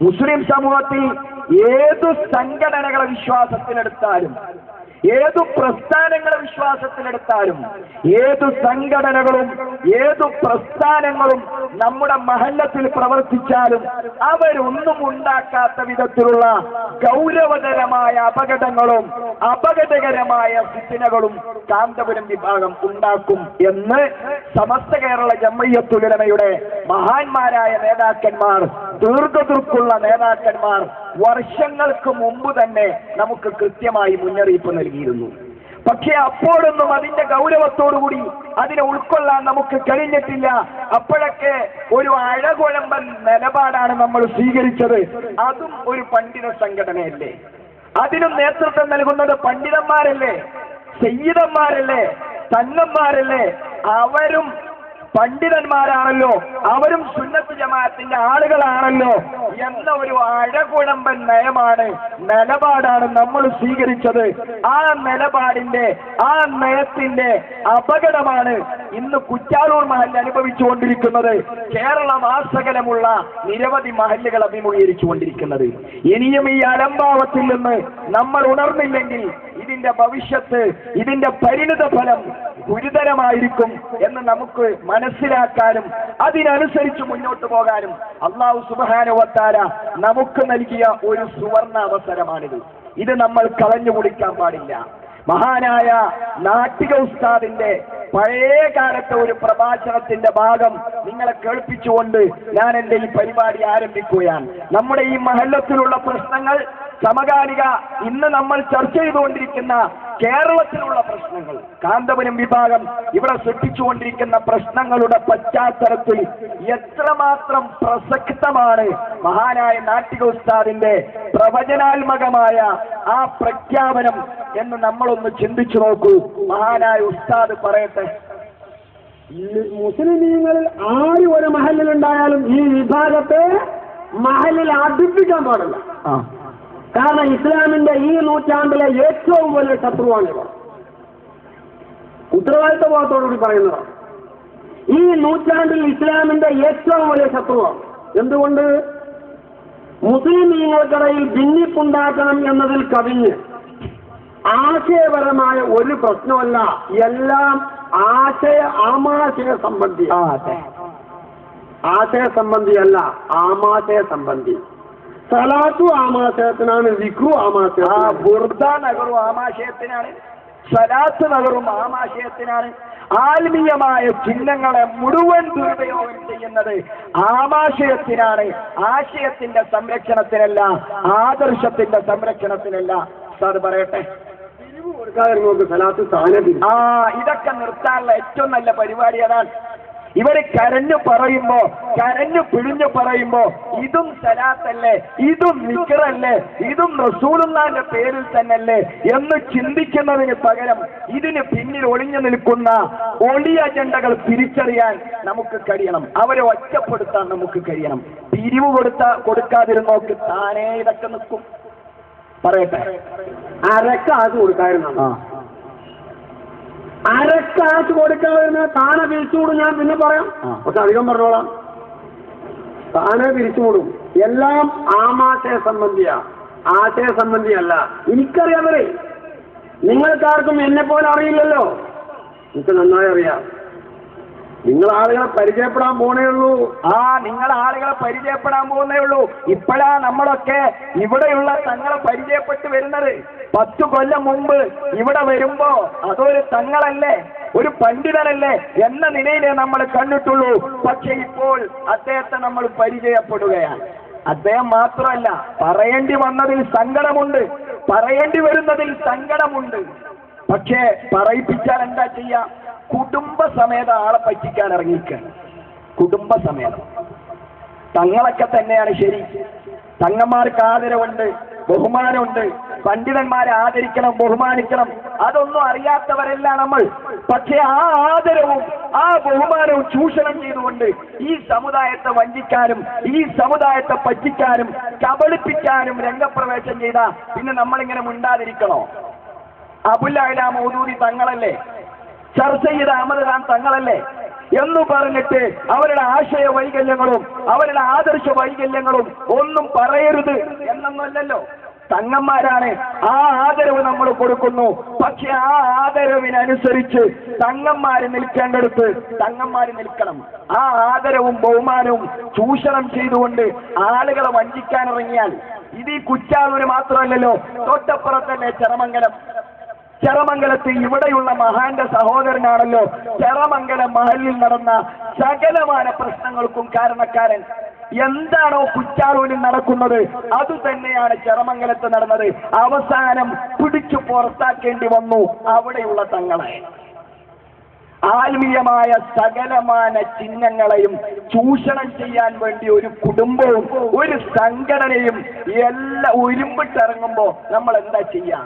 മുസ്ലിം സമൂഹത്തിൽ ഏതു സംഘടനകളെ വിശ്വാസത്തിലെടുത്താലും ഏതു പ്രസ്ഥാനങ്ങളെ വിശ്വാസത്തിലെടുത്താലും ഏതു സംഘടനകളും ഏതു പ്രസ്ഥാനങ്ങളും നമ്മുടെ മഹല്ലത്തിൽ പ്രവർത്തിച്ചാലും അവരൊന്നും ഉണ്ടാക്കാത്ത വിധത്തിലുള്ള ഗൗരവതരമായ അപകടങ്ങളും അപകടകരമായ ഫിത്തിനകളും കാന്തപുരം വിഭാഗം ഉണ്ടാക്കും എന്ന് സമസ്ത കേരള ജമ്മയ്യത്തുലമയുടെ മഹാന്മാരായ നേതാക്കന്മാർ ദീർഘദൃക്കുള്ള നേതാക്കന്മാർ വർഷങ്ങൾക്ക് മുമ്പ് തന്നെ നമുക്ക് കൃത്യമായി മുന്നറിയിപ്പ് നൽകിയിരുന്നു പക്ഷേ അപ്പോഴൊന്നും അതിന്റെ ഗൗരവത്തോടുകൂടി അതിനെ ഉൾക്കൊള്ളാൻ നമുക്ക് കഴിഞ്ഞിട്ടില്ല അപ്പോഴൊക്കെ ഒരു അഴകുഴമ്പൻ നിലപാടാണ് നമ്മൾ സ്വീകരിച്ചത് അതും ഒരു പണ്ഡിത സംഘടനയല്ലേ അതിനും നേതൃത്വം നൽകുന്നത് പണ്ഡിതന്മാരല്ലേ സയ്യിദന്മാരല്ലേ തങ്ങന്മാരല്ലേ അവരും പണ്ഡിതന്മാരാണല്ലോ അവരും സുന്നത്ത് ജമാഅത്തിന്റെ ആളുകളാണല്ലോ എന്ന ഒരു അഴകുഴമ്പൻ നയമാണ് നിലപാടാണ് നമ്മൾ സ്വീകരിച്ചത് ആ നിലപാടിന്റെ ആ നയത്തിന്റെ അപകടമാണ് ഇന്ന് കുറ്റാലൂർ മഹൽ അനുഭവിച്ചുകൊണ്ടിരിക്കുന്നത് കേരള മാസകലമുള്ള നിരവധി മഹല്ലുകൾ അഭിമുഖീകരിച്ചുകൊണ്ടിരിക്കുന്നത് ഇനിയും ഈ അലംഭാവത്തിൽ നിന്ന് നമ്മൾ ഉണർന്നില്ലെങ്കിൽ ഇതിന്റെ ഭവിഷ്യത്ത് ഇതിന്റെ പരിണിത ഫലം ഗുരുതരമായിരിക്കും എന്ന് നമുക്ക് മനസ്സിലാക്കാനും അതിനനുസരിച്ച് മുന്നോട്ട് പോകാനും അള്ളാഹു സുബാനുവത്താര നമുക്ക് നൽകിയ ഒരു സുവർണ അവസരമാണിത് ഇത് നമ്മൾ കളഞ്ഞു കുടിക്കാൻ പാടില്ല മഹാനായ നാട്ടിക ഉസ്താദിന്റെ പഴയ കാലത്തെ ഒരു പ്രഭാഷണത്തിന്റെ ഭാഗം നിങ്ങളെ കേൾപ്പിച്ചുകൊണ്ട് ഞാൻ എന്റെ ഈ പരിപാടി ആരംഭിക്കുകയാണ് നമ്മുടെ ഈ മഹല്ലത്തിലുള്ള പ്രശ്നങ്ങൾ സമകാലിക ഇന്ന് നമ്മൾ ചർച്ച ചെയ്തുകൊണ്ടിരിക്കുന്ന കേരളത്തിലുള്ള പ്രശ്നങ്ങൾ കാന്തപുരം വിഭാഗം ഇവിടെ സൃഷ്ടിച്ചുകൊണ്ടിരിക്കുന്ന പ്രശ്നങ്ങളുടെ പശ്ചാത്തലത്തിൽ എത്രമാത്രം പ്രസക്തമാണ് മഹാനായ നാട്ടിക ഉസ്താദിന്റെ പ്രവചനാത്മകമായ ആ പ്രഖ്യാപനം എന്ന് നമ്മളൊന്ന് ചിന്തിച്ചു നോക്കൂ മഹാനായ ഉസ്താദ് പറയട്ടെ മുസ്ലിമീങ്ങളിൽ ആര് ഒരു മഹലിലുണ്ടായാലും ഈ വിഭാഗത്തെ മഹലിൽ അടുപ്പിക്കാൻ പാടില്ല ആ കാരണം ഇസ്ലാമിന്റെ ഈ നൂറ്റാണ്ടിലെ ഏറ്റവും വലിയ ശത്രുവാണിവർ ഉത്തരവാദിത്ത ബോധത്തോടുകൂടി പറയുന്നതാണ് ഈ നൂറ്റാണ്ടിൽ ഇസ്ലാമിന്റെ ഏറ്റവും വലിയ ശത്രുവാണ് എന്തുകൊണ്ട് മുസ്ലിമീങ്ങൾക്കിടയിൽ ഭിന്നിപ്പുണ്ടാക്കണം എന്നതിൽ കവിഞ്ഞ് ആശയപരമായ ഒരു പ്രശ്നമല്ല എല്ലാം ആശയ ആമാശയ സംബന്ധി ആ അതെ ആശയ സംബന്ധിയല്ല ആമാശയ സംബന്ധി സലാത്തു ആമാശയത്തിനാണ് വിക്രു ആ ആമാശയത്തിനാണ് ബുർദ നഗറും ആമാശയത്തിനാണ് സലാത്ത് നഗറും ആമാശയത്തിനാണ് ആത്മീയമായ ചിഹ്നങ്ങളെ മുഴുവൻ ദുരുപയോഗം ചെയ്യുന്നത് ആമാശയത്തിനാണ് ആശയത്തിന്റെ സംരക്ഷണത്തിനല്ല ആദർശത്തിന്റെ സംരക്ഷണത്തിനല്ല സാർ പറയട്ടെ കൊടുക്കാതെ നോക്ക് സലാത്ത് സ്ഥാനത്തിൽ ആ ഇതൊക്കെ നിർത്താനുള്ള ഏറ്റവും നല്ല പരിപാടി അതാണ് ഇവര് കരഞ്ഞു പറയുമ്പോ കരഞ്ഞു പിഴിഞ്ഞു പറയുമ്പോ ഇതും സലാത്തല്ലേ ഇതും നിക്കറല്ലേ ഇതും റസൂലുള്ളാന്റെ പേരിൽ തന്നെയല്ലേ എന്ന് ചിന്തിക്കുന്നതിന് പകരം ഇതിന് പിന്നിൽ ഒളിഞ്ഞു നിൽക്കുന്ന ഒളി അജണ്ടകൾ തിരിച്ചറിയാൻ നമുക്ക് കഴിയണം അവരെ ഒറ്റപ്പെടുത്താൻ നമുക്ക് കഴിയണം പിരിവ് കൊടുത്ത കൊടുക്കാതിരുന്നോക്ക് താനേ ഇതൊക്കെ നിൽക്കും പറയട്ടെ അരക്കാശ് കൊടുക്കാതിരുന്ന അരക്കാശ് കൊടുക്കാതിരുന്ന താനെ പിരിച്ചുകൂടും ഞാൻ പിന്നെ പറയാം ആ. പക്ഷെ അധികം പറഞ്ഞോളാം താനെ പിരിച്ചുകൂടും എല്ലാം ആമാശയ സംബന്ധിയാ ആശയ സംബന്ധിയല്ല എനിക്കറിയാമേ നിങ്ങൾക്കാർക്കും എന്നെ പോലെ അറിയില്ലല്ലോ എനിക്ക് നന്നായി അറിയാം നിങ്ങൾ ആളുകളെ പരിചയപ്പെടാൻ പോണേ ഉള്ളൂ ആ നിങ്ങൾ ആളുകളെ പരിചയപ്പെടാൻ പോകുന്നേ ഉള്ളൂ ഇപ്പോഴാ നമ്മളൊക്കെ ഇവിടെയുള്ള തങ്ങളെ പരിചയപ്പെട്ട് വരുന്നത് പത്തു കൊല്ലം മുമ്പ് ഇവിടെ വരുമ്പോ അതൊരു തങ്ങളല്ലേ ഒരു പണ്ഡിതനല്ലേ എന്ന നിലയിലേ നമ്മൾ കണ്ടിട്ടുള്ളൂ പക്ഷെ ഇപ്പോൾ അദ്ദേഹത്തെ നമ്മൾ പരിചയപ്പെടുകയാണ് അദ്ദേഹം മാത്രമല്ല പറയേണ്ടി വന്നതിൽ സങ്കടമുണ്ട് പറയേണ്ടി വരുന്നതിൽ സങ്കടമുണ്ട് പക്ഷേ പറയിപ്പിച്ചാൽ എന്താ ചെയ്യാ കുടുംബസമേത ആളെ പറ്റിക്കാൻ ഇറങ്ങിയിരിക്കുകയാണ് കുടുംബസമേതം തങ്ങളൊക്കെ തന്നെയാണ് ശരി തങ്ങന്മാർക്ക് ആദരവുണ്ട് ബഹുമാനമുണ്ട് പണ്ഡിതന്മാരെ ആദരിക്കണം ബഹുമാനിക്കണം അതൊന്നും അറിയാത്തവരല്ല നമ്മൾ പക്ഷെ ആ ആദരവും ആ ബഹുമാനവും ചൂഷണം ചെയ്തുകൊണ്ട് ഈ സമുദായത്തെ വഞ്ചിക്കാനും ഈ സമുദായത്തെ പറ്റിക്കാനും കബളിപ്പിക്കാനും രംഗപ്രവേശം ചെയ്ത പിന്നെ നമ്മളിങ്ങനെ മിണ്ടാതിരിക്കണോ അബുല്ല മൗദൂദി തങ്ങളല്ലേ ചർച്ച ചെയ്ത അഹമ്മദ് ഖാൻ തങ്ങളല്ലേ എന്ന് പറഞ്ഞിട്ട് അവരുടെ ആശയ വൈകല്യങ്ങളും അവരുടെ ആദർശ വൈകല്യങ്ങളും ഒന്നും പറയരുത് എന്നൊന്നല്ലല്ലോ തങ്ങന്മാരാണ് ആ ആദരവ് നമ്മൾ കൊടുക്കുന്നു പക്ഷെ ആ ആദരവിനനുസരിച്ച് തങ്ങന്മാര് നിൽക്കേണ്ടടുത്ത് തങ്ങന്മാര് നിൽക്കണം ആ ആദരവും ബഹുമാനവും ചൂഷണം ചെയ്തുകൊണ്ട് ആളുകളെ വഞ്ചിക്കാൻ ഇറങ്ങിയാൽ ഇത് ഈ കുറ്റാളൂര് മാത്രമല്ലല്ലോ തൊട്ടപ്പുറത്തല്ലേ ചെറമംഗലം ചെറമംഗലത്ത് ഇവിടെയുള്ള മഹാന്റെ സഹോദരനാണല്ലോ ചെറമംഗലം മഹലിൽ നടന്ന സകലമായ പ്രശ്നങ്ങൾക്കും കാരണക്കാരൻ എന്താണോ കുറ്റാളൂരിൽ നടക്കുന്നത് അത് തന്നെയാണ് ചെറമംഗലത്ത് നടന്നത് അവസാനം പിടിച്ചു പുറത്താക്കേണ്ടി വന്നു അവിടെയുള്ള തങ്ങളെ ആത്മീയമായ സകലമാന ചിഹ്നങ്ങളെയും ചൂഷണം ചെയ്യാൻ വേണ്ടി ഒരു കുടുംബവും ഒരു സംഘടനയും എല്ലാം ഒരുമ്പിട്ടിറങ്ങുമ്പോ നമ്മൾ എന്താ ചെയ്യാ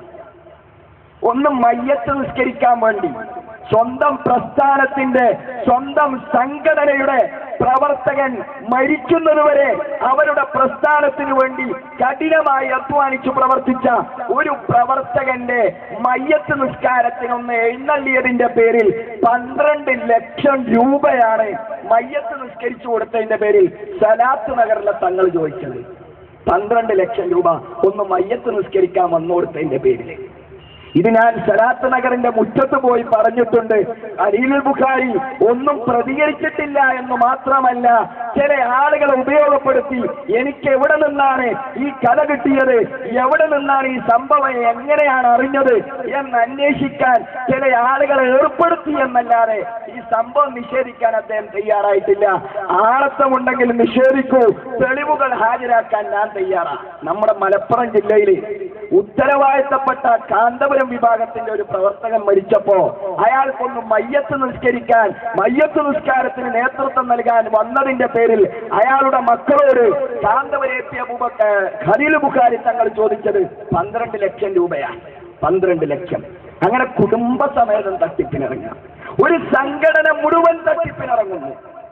ഒന്ന് മയ്യത്ത് നിസ്കരിക്കാൻ വേണ്ടി സ്വന്തം പ്രസ്ഥാനത്തിന്റെ സ്വന്തം സംഘടനയുടെ പ്രവർത്തകൻ മരിക്കുന്നതുവരെ അവരുടെ പ്രസ്ഥാനത്തിനു വേണ്ടി കഠിനമായി അധ്വാനിച്ചു പ്രവർത്തിച്ച ഒരു പ്രവർത്തകന്റെ മയ്യത്ത് നിസ്കാരത്തിനൊന്ന് എഴുന്നള്ളിയതിന്റെ പേരിൽ പന്ത്രണ്ട് ലക്ഷം രൂപയാണ് മയ്യത്ത് നിസ്കരിച്ചു കൊടുത്തതിന്റെ പേരിൽ സലാത്ത് നഗറിലെ തങ്ങൾ ചോദിച്ചത് പന്ത്രണ്ട് ലക്ഷം രൂപ ഒന്ന് മയ്യത്ത് നിസ്കരിക്കാൻ വന്നു കൊടുത്തതിന്റെ പേരിൽ ഇത് ഞാൻ സലാത്ത് നഗറിന്റെ മുറ്റത്ത് പോയി പറഞ്ഞിട്ടുണ്ട് അലീലുൽ ബുഖാരി ഒന്നും പ്രതികരിച്ചിട്ടില്ല എന്ന് മാത്രമല്ല ചില ആളുകളെ ഉപയോഗപ്പെടുത്തി എനിക്ക് എവിടെ നിന്നാണ് ഈ കഥ കിട്ടിയത് എവിടെ നിന്നാണ് ഈ സംഭവം എങ്ങനെയാണ് അറിഞ്ഞത് എന്ന് അന്വേഷിക്കാൻ ചില ആളുകളെ ഏർപ്പെടുത്തി എന്നല്ലാതെ ഈ സംഭവം നിഷേധിക്കാൻ അദ്ദേഹം തയ്യാറായിട്ടില്ല ആളത്തമുണ്ടെങ്കിൽ നിഷേധിക്കൂ തെളിവുകൾ ഹാജരാക്കാൻ ഞാൻ തയ്യാറാ നമ്മുടെ മലപ്പുറം ജില്ലയിൽ ഉത്തരവാദിത്തപ്പെട്ട കാന്തപുരം വിഭാഗത്തിന്റെ ഒരു പ്രവർത്തകൻ മരിച്ചപ്പോ അയാൾക്കൊന്ന് മയ്യത്ത് നിസ്കരിക്കാൻ മയ്യത്ത് നിസ്കാരത്തിന് നേതൃത്വം നൽകാൻ വന്നതിന്റെ പേരിൽ അയാളുടെ മക്കളോട് കാന്തപുരം എത്തിയ ഖലീൽ ബുഖാരി തങ്ങൾ ചോദിച്ചത് പന്ത്രണ്ട് ലക്ഷം രൂപയാണ് പന്ത്രണ്ട് ലക്ഷം അങ്ങനെ കുടുംബസമേതം തട്ടിപ്പിനിറങ്ങാം ഒരു സംഘടന മുഴുവൻ തട്ടിപ്പിനിറങ്ങുന്നു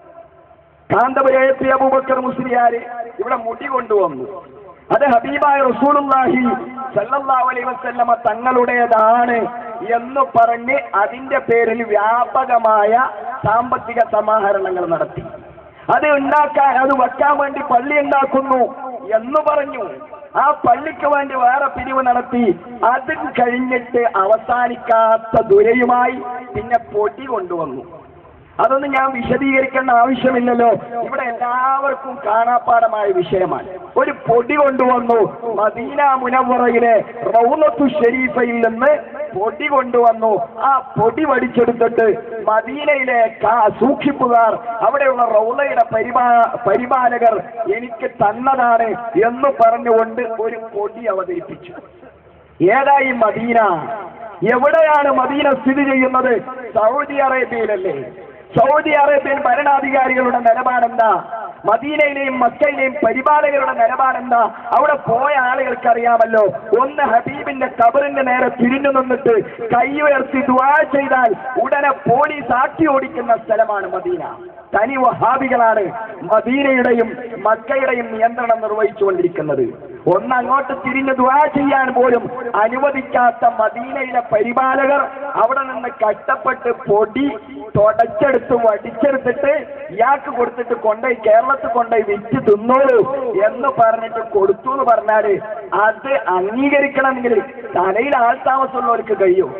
കാന്തപുരം എ പി അബൂബക്കർ മുസ്ലിയാര് ഇവിടെ മുടി കൊണ്ടുവന്നു അത് ഹബീബായ റസൂലുള്ളാഹി സല്ലല്ലാഹു അലൈഹി വസല്ലമ തങ്ങളുടേതാണ് എന്ന് പറഞ്ഞ് അതിന്റെ പേരിൽ വ്യാപകമായ സാമ്പത്തിക സമാഹരണങ്ങൾ നടത്തി അത് ഉണ്ടാക്കാൻ അത് വെക്കാൻ വേണ്ടി പള്ളി ഉണ്ടാക്കുന്നു എന്ന് പറഞ്ഞു ആ പള്ളിക്ക് വേണ്ടി വേറെ പിരിവ് നടത്തി അത് കഴിഞ്ഞിട്ട് അവസാനിക്കാത്ത ദുരയുമായി പിന്നെ പൊടി കൊണ്ടുവന്നു അതൊന്നും ഞാൻ വിശദീകരിക്കേണ്ട ആവശ്യമില്ലല്ലോ ഇവിടെ എല്ലാവർക്കും കാണാപ്പാടമായ വിഷയമാണ് ഒരു പൊടി കൊണ്ടുവന്നു മദീന മുനവറയിലെ റൗലത്തു ഷെരീഫയിൽ നിന്ന് പൊടി കൊണ്ടുവന്നു ആ പൊടി വടിച്ചെടുത്തിട്ട് മദീനയിലെ കാ സൂക്ഷിപ്പുകാർ അവിടെയുള്ള റൗലയുടെ പരിപാ പരിപാലകർ എനിക്ക് തന്നതാണ് എന്ന് പറഞ്ഞുകൊണ്ട് ഒരു പൊടി അവതരിപ്പിച്ചു ഏതായി മദീന എവിടെയാണ് മദീന സ്ഥിതി ചെയ്യുന്നത് സൗദി അറേബ്യയിലല്ലേ സൗദി അറേബ്യൻ ഭരണാധികാരികളുടെ നിലപാടെന്താ മദീനയിലെയും മക്കയിലെയും പരിപാലകരുടെ നിലപാടെന്താ അവിടെ പോയ ആളുകൾക്ക് അറിയാമല്ലോ ഒന്ന് ഹബീബിന്റെ കബറിന്റെ നേരെ തിരിഞ്ഞു നിന്നിട്ട് കൈ ഉയർത്തി ദുആ ചെയ്താൽ ഉടനെ പോലീസ് ആട്ടി ഓടിക്കുന്ന സ്ഥലമാണ് മദീന തനി വഹാബികളാണ് മദീനയുടെയും മക്കയുടെയും നിയന്ത്രണം നിർവഹിച്ചുകൊണ്ടിരിക്കുന്നത് ഒന്ന് അങ്ങോട്ട് തിരിഞ്ഞ് ദുആ ചെയ്യാൻ പോലും അനുവദിക്കാത്ത മദീനയിലെ പരിപാലകർ അവിടെ നിന്ന് കഷ്ടപ്പെട്ട് പൊടി തുടച്ചെടുത്ത് വടിച്ചെടുത്തിട്ട് ഇയാൾക്ക് കൊടുത്തിട്ട് കൊണ്ടുപോയി കേരളത്തിൽ കൊണ്ടുപോയി വിറ്റ് തിന്നോളൂ എന്ന് പറഞ്ഞിട്ട് കൊടുത്തു എന്ന് പറഞ്ഞാല് അത് അംഗീകരിക്കണമെങ്കിൽ തലയിൽ ആൾ താമസമുള്ളവർക്ക് കഴിയും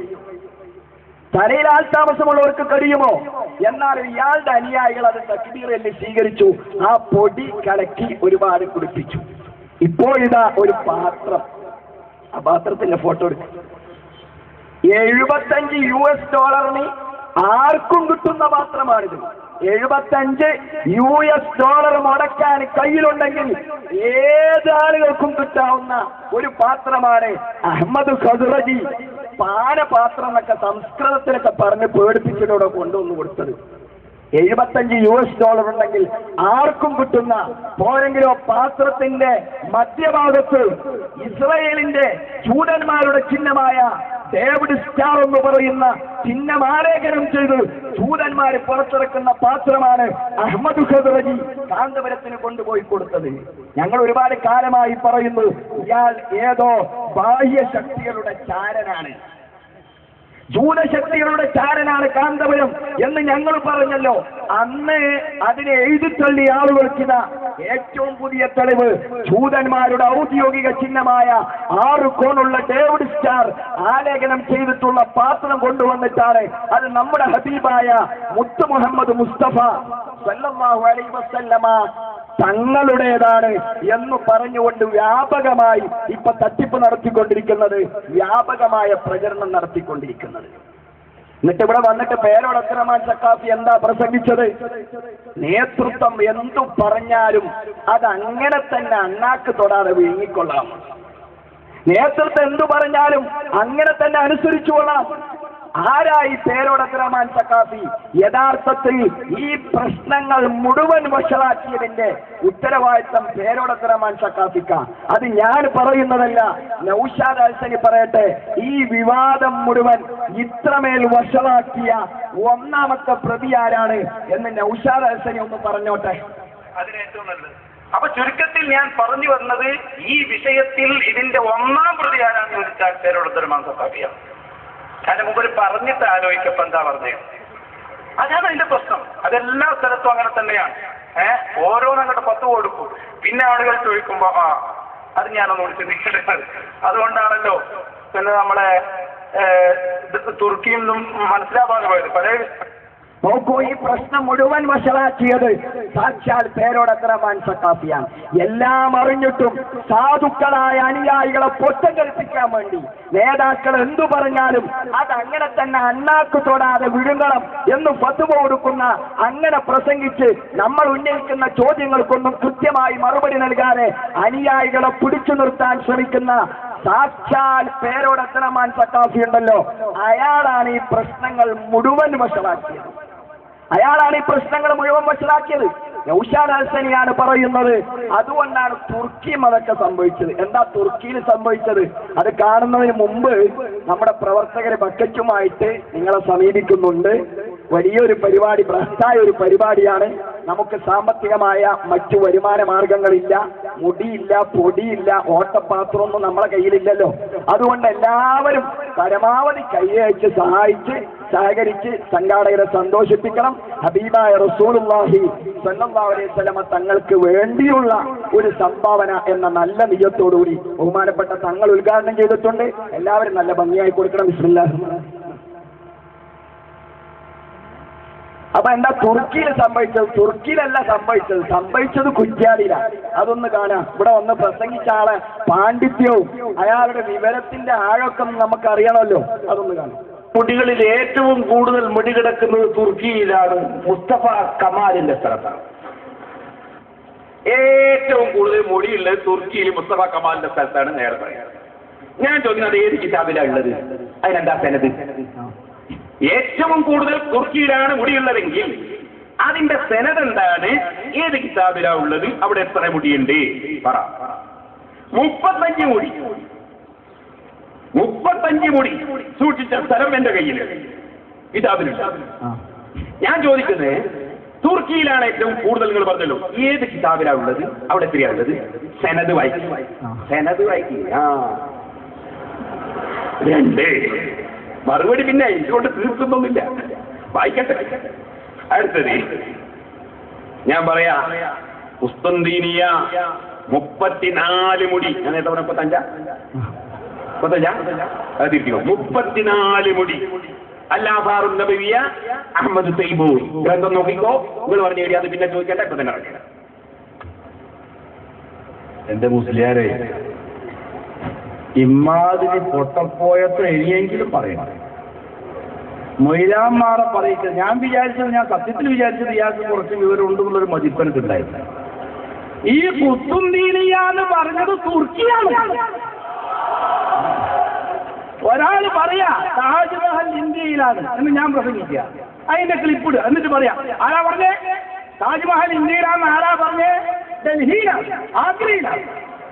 തലയിൽ ആൾ താമസമുള്ളവർക്ക് കഴിയുമോ എന്നാൽ ഇയാളുടെ അനുയായികൾ അത് തക്ബീറല്ലേ സ്വീകരിച്ചു ആ പൊടി കലക്കി ഒരുപാട് കുടിപ്പിച്ചു ഇപ്പോഴിതാ ഒരു പാത്രം ആ പാത്രത്തിന്റെ ഫോട്ടോ എടുക്കും എഴുപത്തഞ്ച് യു എസ് ഡോളറിന് ആർക്കും കിട്ടുന്ന പാത്രമാണിത് എഴുപത്തഞ്ച് യു എസ് ഡോളർ മുടക്കാൻ കയ്യിലുണ്ടെങ്കിൽ ഏത് ആളുകൾക്കും കിട്ടാവുന്ന ഒരു പാത്രമാണ് അഹമ്മദ് ഖദുറജി പാനപാത്രം എന്നൊക്കെ സംസ്കൃതത്തിലൊക്കെ പറഞ്ഞ് പേടിപ്പിച്ചിട്ടോടെ കൊണ്ടുവന്ന് കൊടുത്തത് എഴുപത്തഞ്ച് യു എസ് ഡോളർ ഉണ്ടെങ്കിൽ ആർക്കും കിട്ടുന്ന പോരെങ്കിലോ പാത്രത്തിന്റെ മധ്യഭാഗത്ത് ഇസ്രയേലിന്റെ ജൂതന്മാരുടെ ചിഹ്നമായ ഡേവിഡ് സ്റ്റാർ എന്ന് പറയുന്ന ചിഹ്നം ആലേഖനം ചെയ്ത് ജൂതന്മാരെ പുറത്തിറക്കുന്ന പാത്രമാണ് അഹമ്മദ് ഖദറജി കാന്തപുരത്തിന് കൊണ്ടുപോയി കൊടുത്തത് ഞങ്ങൾ ഒരുപാട് കാലമായി പറയുന്നു ഇയാൾ ഏതോ ബാഹ്യ ശക്തികളുടെ ചാരനാണ് ജൂതശക്തികളുടെ ചാരനാണ് കാന്തപുരം എന്ന് ഞങ്ങൾ പറഞ്ഞല്ലോ അന്ന് അതിനെ എഴുതിത്തള്ളിയ ആളുകൾക്കിത ഏറ്റവും പുതിയ തെളിവ് ജൂതന്മാരുടെ ഔദ്യോഗിക ചിഹ്നമായ ആറ് കോണുള്ള ഡേവിഡ് സ്റ്റാർ ആലേഖനം ചെയ്തിട്ടുള്ള പാത്രം കൊണ്ടുവന്നിട്ടാണ് അത് നമ്മുടെ ഹബീബായ മുത്തു മുഹമ്മദ് മുസ്തഫ സല്ലല്ലാഹു അലൈഹി വസല്ലമ തങ്ങളുടേതാണ് എന്ന് പറഞ്ഞുകൊണ്ട് വ്യാപകമായി ഇപ്പൊ തട്ടിപ്പ് നടത്തിക്കൊണ്ടിരിക്കുന്നത് വ്യാപകമായ പ്രചരണം നടത്തിക്കൊണ്ടിരിക്കുന്നത് എന്നിട്ട് ഇവിടെ വന്നിട്ട് പേരോട് അക്രമാൻ സക്കാഫി എന്താ പ്രസംഗിച്ചത് നേതൃത്വം എന്തു പറഞ്ഞാലും അത് അങ്ങനെ തന്നെ അണ്ണാക്ക് തൊടാതെ വിഴുങ്ങിക്കൊള്ളാം നേതൃത്വം എന്തു പറഞ്ഞാലും അങ്ങനെ തന്നെ അനുസരിച്ചു കൊള്ളാം ആരായി പേരോടക്രമാൻ സക്കാഫി യഥാർത്ഥത്തിൽ ഈ പ്രശ്നങ്ങൾ മുഴുവൻ വഷളാക്കിയതിന്റെ ഉത്തരവാദിത്തം പേരോടക്രമാൻ സക്കാഫിക്ക അത് ഞാൻ പറയുന്നതല്ല നൌഷാദ് അൽസനി പറയട്ടെ ഈ വിവാദം മുഴുവൻ ഇത്രമേൽ വഷളാക്കിയ ഒന്നാമത്തെ പ്രതി ആരാണ് എന്ന് നൌഷാദ് അൽസനി ഒന്ന് പറഞ്ഞോട്ടെ അതിന് ഏറ്റവും നല്ലത് അപ്പൊ ചുരുക്കത്തിൽ ഞാൻ പറഞ്ഞു വന്നത് ഈ വിഷയത്തിൽ ഇതിന്റെ ഒന്നാം പ്രതി ആരാന്ന് ചോദിച്ചാൽ പേരോടത്തൊരു മാസക്കാപ്പിയാണ് അതിന് മുമ്പ് പറഞ്ഞിട്ട് ആലോചിക്കപ്പോ എന്താ പറഞ്ഞത് അതാണ് അതിന്റെ പ്രശ്നം അതെല്ലാ സ്ഥലത്തും അങ്ങനെ തന്നെയാണ് ഏഹ് ഓരോന്നങ്ങോട്ട് പത്ത് കൊടുക്കും പിന്നെ ആളുകൾ ചോദിക്കുമ്പോ ആ അത് ഞാനൊന്ന് ചിന്തിക്കേണ്ടത് അതുകൊണ്ടാണല്ലോ പിന്നെ നമ്മളെ ഏഹ്, ഇത് തുർക്കിയിൽ നിന്നും മനസ്സിലാവാതെ പോയത് പഴയ നോക്കൂ ഈ പ്രശ്നം മുഴുവൻ വഷളാക്കിയത് സാക്ഷാൽ പേരോടക്രമാൻ സക്കാഫിയാണ് എല്ലാം അറിഞ്ഞിട്ടും സാധുക്കളായ അനുയായികളെ പൊട്ടം കൽപ്പിക്കാൻ വേണ്ടി നേതാക്കൾ എന്തു പറഞ്ഞാലും അത് അങ്ങനെ തന്നെ അണ്ണാക്ക് തൊടാതെ വിഴുങ്ങണം എന്ന് ഫത്തുവ കൊടുക്കുന്ന അങ്ങനെ പ്രസംഗിച്ച് നമ്മൾ ഉന്നയിക്കുന്ന ചോദ്യങ്ങൾക്കൊന്നും കൃത്യമായി മറുപടി നൽകാതെ അനുയായികളെ പിടിച്ചു നിർത്താൻ ശ്രമിക്കുന്ന സാക്ഷാൽ പേരോടക്രമാൻ സക്കാഫി ഉണ്ടല്ലോ അയാളാണ് ഈ പ്രശ്നങ്ങൾ മുഴുവൻ വഷളാക്കിയത് അയാളാണ് ഈ പ്രശ്നങ്ങൾ മുഴുവൻ വഷളാക്കിയത് നൗഷാദ് ഹസനിയാണ് പറയുന്നത് അതുകൊണ്ടാണ് തുർക്കിയും അതൊക്കെ സംഭവിച്ചത് എന്താ തുർക്കിയിൽ സംഭവിച്ചത് അത് കാണുന്നതിന് മുമ്പ് നമ്മുടെ പ്രവർത്തകർ ബക്കറ്റുമായിട്ട് നിങ്ങളെ സമീപിക്കുന്നുണ്ട് വലിയൊരു പരിപാടി ബൃഹത്തായ ഒരു പരിപാടിയാണ് നമുക്ക് സാമ്പത്തികമായ മറ്റു വരുമാന മാർഗങ്ങളില്ല മുടിയില്ല പൊടിയില്ല ഓട്ടപാത്രമൊന്നും നമ്മളെ കയ്യിലില്ലല്ലോ അതുകൊണ്ട് എല്ലാവരും പരമാവധി കൈയയച്ച് സഹായിച്ച് സഹകരിച്ച് സംഘാടകരെ സന്തോഷിപ്പിക്കണം ഹബീബായ റസൂലുള്ളാഹി സല്ലല്ലാഹു അലൈഹി വസല്ലമ തങ്ങൾക്ക് വേണ്ടിയുള്ള ഒരു സംഭാവന എന്ന നല്ല നിയത്തോടുകൂടി ബഹുമാനപ്പെട്ട തങ്ങൾ ഉദ്ഘാടനം ചെയ്തിട്ടുണ്ട് എല്ലാവരും നല്ല ഭംഗിയായി കൊടുക്കണം ബിസ്മില്ലാഹിർ റഹ്മാനിർ റഹീം. അപ്പൊ എന്താ തുർക്കിയിൽ സംഭവിച്ചത് തുർക്കിയിലല്ല സംഭവിച്ചത് സംഭവിച്ചത് കുറ്റ്യാടിയിലാണ് അതൊന്ന് കാണാം ഇവിടെ വന്ന് പ്രസംഗിച്ച ആളെ പാണ്ഡിത്യവും അയാളുടെ വിവരത്തിന്റെ ആഴക്കം നമുക്ക് അറിയണമല്ലോ അതൊന്ന് കാണാം മുടികളിൽ ഏറ്റവും കൂടുതൽ മുടി കിടക്കുന്നത് തുർക്കിയിലാണ് മുസ്തഫ കമാലിന്റെ സ്ഥലത്താണ് ഏറ്റവും കൂടുതൽ മുടിയുള്ളത് തുർക്കിയിൽ മുസ്തഫ കമാലിന്റെ സ്ഥലത്താണ് നേരെ പറയാറ് ഞാൻ ചോദിക്കുന്നത് ഏത് കിതാബിലാണ് ഉള്ളത് അതിനെന്താ സെനത് ഏറ്റവും കൂടുതൽ തുർക്കിയിലാണ് മുടിയുള്ളതെങ്കിൽ അതിന്റെ സെനത് എന്താണ് ഏത് കിതാബിലാ ഉള്ളത് അവിടെ എത്ര മുടിയുണ്ട് പറ മുപ്പത്തഞ്ച് മുടി മുപ്പത്തഞ്ച് മുടി സൂക്ഷിച്ച സ്ഥലം എന്റെ കയ്യിൽ കിതാബിലുണ്ട് ഞാൻ ചോദിക്കുന്നത് തുർക്കിയിലാണ് ഏറ്റവും കൂടുതൽ നിങ്ങൾ പറഞ്ഞല്ലോ ഏത് കിതാബിലാണ് ഉള്ളത് അവിടെ എത്രയാ ഉള്ളത് സെനത് വായിക്കും സെനത് വായിക്കും ആ രണ്ട് മറുപടി പിന്നെ ഇതുകൊണ്ട് തീർക്കുന്നൊന്നുമില്ല വായിക്കട്ടെ അടുത്തത് ഞാൻ പറയാ ഉസ്തന്തീനിയ മുപ്പത്തിനാല് മുടി ഞാൻ എത്ര മുപ്പത്തഞ്ചാ മുപ്പത്തഞ്ചാ അത് തിരിക്കോ മുപ്പത്തിനാല് മുടി അല്ലാഫാറുൻ നബവിയ അഹമ്മദ് തൈബൂർ ഗ്രന്ഥം നോക്കിക്കോ നിങ്ങൾ പറഞ്ഞു കഴിഞ്ഞാൽ അത് പിന്നെ ചോദിക്കട്ടെ ഇപ്പൊ തന്നെ ഇറങ്ങിയത് എന്റെ മുസ്ലിയാരെ ഇമ്മാതിരി പൊട്ടപ്പോയത്ര എഴുതിയെങ്കിലും പറയണം മൊയിലാമാറെ പറയിച്ചത് ഞാൻ വിചാരിച്ചത് ഞാൻ സത്യത്തിൽ വിചാരിച്ചത് ഇയാൾക്ക് കുറച്ച് വിവരം ഉണ്ടെന്നുള്ളൊരു മതിപ്പനക്ക് ഉണ്ടായിരുന്നു ഈ കുത്തുന്തീനിയാന്ന് പറഞ്ഞത് തുർക്കിയാണ് ഒരാൾ പറയാ താജ്മഹൽ ഇന്ത്യയിലാണ് എന്ന് ഞാൻ പ്രസംഗിക്കുക അതിന്റെ ക്ലിപ്പിട് എന്നിട്ട് പറയാ ആരാ പറഞ്ഞേ താജ്മഹൽ ഇന്ത്യയിലാന്ന് ആരാ പറഞ്ഞേ ഡൽഹിയിലാണ് ആഗ്രയിലാണ്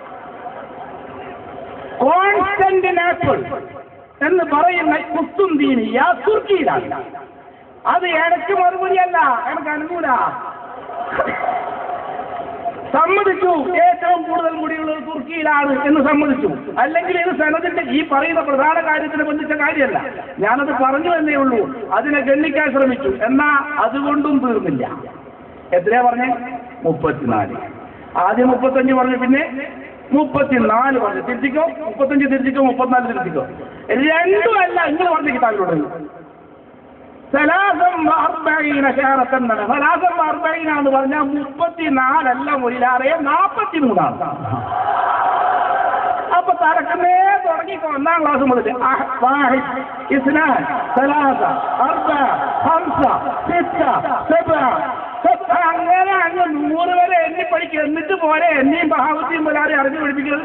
കോൺസ്റ്റന്റിനേപ്പിൾ എന്ന് പറയുന്ന കുത്തുന്തീനിയ തുർക്കിയിലാണ് അത് എനക്ക് മറുപടിയല്ല എനിക്ക് അനുകൂല സമ്മതിച്ചു ഏറ്റവും കൂടുതൽ മുടിയുള്ളത് തുർക്കിയിൽ ഇന്ത്യയിലാണ് എന്ന് സമ്മതിച്ചു അല്ലെങ്കിൽ ഇത് സനദിന്റെ ഈ പറയുന്ന പ്രധാന കാര്യത്തിന് ബന്ധിച്ച കാര്യമല്ല ഞാനത് പറഞ്ഞു എന്നേ ഉള്ളൂ അതിനെ ഗണ്ണിക്കാൻ ശ്രമിച്ചു എന്നാ അതുകൊണ്ടും തീർന്നില്ല എത്രയാ പറഞ്ഞേ മുപ്പത്തിനാല് ആദ്യം മുപ്പത്തഞ്ച് പറഞ്ഞു പിന്നെ മുപ്പത്തിനാല് പറഞ്ഞു തിരിച്ചിക്കോ മുപ്പത്തഞ്ച് തിരിച്ചിക്കോ മുപ്പത്തിനാല് തിരിച്ചിക്കോ രണ്ടുമല്ല ഇങ്ങനെ പറഞ്ഞു കിട്ടാനുള്ളത് സലാസം അർബൈന ഷഹറത്തൻ എന്നാണ് സലാസം അർബൈന എന്ന് പറഞ്ഞാൽ മുപ്പത്തിനാലല്ല മുരിലാറെ നാൽപ്പത്തി മൂന്നാണ് അപ്പൊ തലക്കുന്നേ തുടങ്ങിക്കോ ഒന്നാം ക്ലാസ് മുതൽ അഹ്, വാഹിദ്, ഇസ്നാൻ സലാസ അർബ ഹംസ സിത്ത സബ സബ അങ്ങനെ അങ്ങ് നൂറ് വരെ എണ്ണി പഠിക്കുക എന്നിട്ട് പോരെ എന്നെയും ബഹാവത്തിയും പോലാരെ അറിഞ്ഞു പഠിപ്പിക്കുന്നത്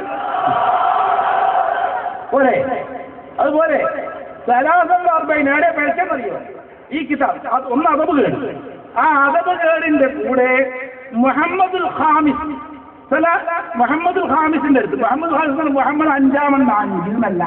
പോരെ അതുപോലെ സലാസം അർബൈൻ എവിടെ പഠിച്ചെന്നറിയോ ഈ കിതാബ് അത് ഒന്ന് അതബ് കേട് ആ അതബ് കേടിന്റെ കൂടെ മുഹമ്മദുൽ ഖാമിസ് സലാ- മുഹമ്മദുൽ ഖാമിസിന്റെ അടുത്ത് മുഹമ്മദ് ഖാമിസ് എന്ന് മുഹമ്മദ് അഞ്ചാമെന്നാണ് ഇന്നല്ല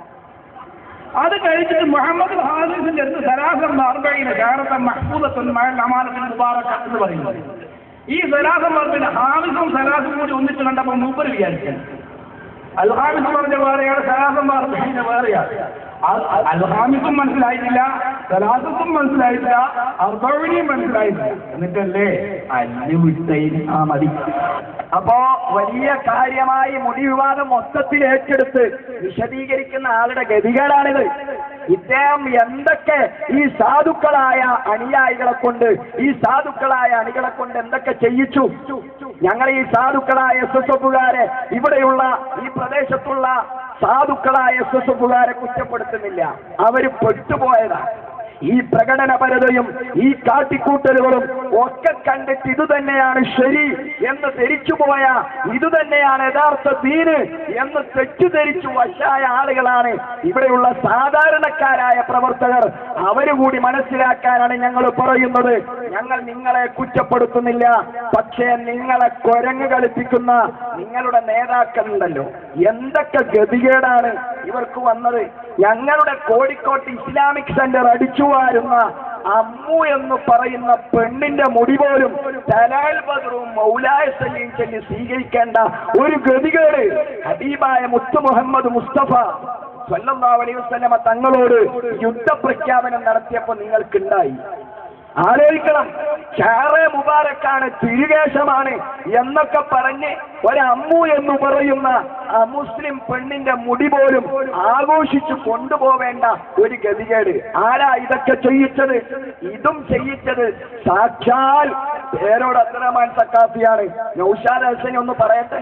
അത് കഴിച്ചിട്ട് മുഹമ്മദ് ഹാദിസിന്റെ അടുത്ത് സലാസം അർബൈന ഷാറത്തൻ മഹ്ഫൂദത്തുൻ മഹൽ അമാനത്തിൽ മുബാറക്ക എന്ന് പറയുന്നത് ഈ സലാസം അർബൈന ഹാമിസും സലാസും കൂടി ഒന്നിച്ച് കണ്ടപ്പോൾ മൂപ്പർ വിചാരിച്ചു അൽഹാമിസ് പറഞ്ഞ വേറെയാണ് സലാസം അർബൈന വേറെയാണ് അ- അൽഹാമിസും മനസ്സിലായിട്ടില്ല സലാസത്തും മനസ്സിലായിട്ടില്ല അർബൈനിയും മനസ്സിലായിട്ടില്ല എന്നിട്ടല്ലേ അല്ലു വിട്ടൈൻ ആ മതി അപ്പോ വലിയ കാര്യമായി മുടി വിവാദം മൊത്തത്തിൽ ഏറ്റെടുത്ത് വിശദീകരിക്കുന്ന ആളുടെ ഗതികേടാണിത് ഇദ്ദേഹം എന്തൊക്കെ ഈ സാധുക്കളായ അനുയായികളെ കൊണ്ട് ഈ സാധുക്കളായ അണികളെ കൊണ്ട് എന്തൊക്കെ ചെയ്യിച്ചു ഞങ്ങൾ ഈ സാധുക്കളായ എസ് എസ് എഫുകാരെ ഇവിടെയുള്ള ഈ പ്രദേശത്തുള്ള സാധുക്കളായ എസ് എസ് എഫുകാരെ കുറ്റപ്പെടുത്തുന്നില്ല അവര് പെട്ടുപോയതാണ് ഈ പ്രകടനപരതയും ഈ കാട്ടിക്കൂട്ടലുകളും ഒക്കെ കണ്ടിട്ട് ഇത് തന്നെയാണ് ശരി എന്ന് ധരിച്ചുപോയ ഇത് തന്നെയാണ് യഥാർത്ഥ ദീന് എന്ന് തെറ്റിദ്ധരിച്ചു വശായ ആളുകളാണ് ഇവിടെയുള്ള സാധാരണക്കാരായ പ്രവർത്തകർ അവര് കൂടി മനസ്സിലാക്കാനാണ് ഞങ്ങൾ പറയുന്നത് ഞങ്ങൾ നിങ്ങളെ കുറ്റപ്പെടുത്തുന്നില്ല പക്ഷേ നിങ്ങളെ കുരങ്ങ് കളിപ്പിക്കുന്ന നിങ്ങളുടെ നേതാക്കളുണ്ടല്ലോ എന്തൊക്കെ ഗതികേടാണ് ഇവർക്ക് വന്നത് ഞങ്ങളുടെ കോഴിക്കോട്ട് ഇസ്ലാമിക് സെന്റർ അടിച്ചു വാരുന്ന അമ്മു എന്ന് പറയുന്ന പെണ്ണിന്റെ മുടി പോലും തലാൽ ബദറും മൗലായ സല്ലിയും ചൊല്ലി സ്വീകരിക്കേണ്ട ഒരു ഗതികേട് ഹബീബായ മുത്തു മുഹമ്മദ് മുസ്തഫ സല്ലല്ലാഹു അലൈഹി വസല്ലമ തങ്ങളോട് യുദ്ധപ്രഖ്യാപനം നടത്തിയപ്പോൾ നിങ്ങൾക്കുണ്ടായി ആലോചിക്കണം ഷാറെ മുബാരക്കാണ് തിരുകേശമാണ് എന്നൊക്കെ പറഞ്ഞ് ഒരമ്മു എന്ന് പറയുന്ന ആ മുസ്ലിം പെണ്ണിന്റെ മുടി പോലും ആഘോഷിച്ചു കൊണ്ടുപോവേണ്ട ഒരു ഗതികേട് ആരാ ഇതൊക്കെ ചെയ്യിച്ചത് ഇതും ചെയ്യിച്ചത് സാക്ഷാൽ പേരോട് അബ്ദുറഹ്മാൻ സക്കാഫിയാണ് നൗഷാദ് ഹസനെ ഒന്ന് പറയട്ടെ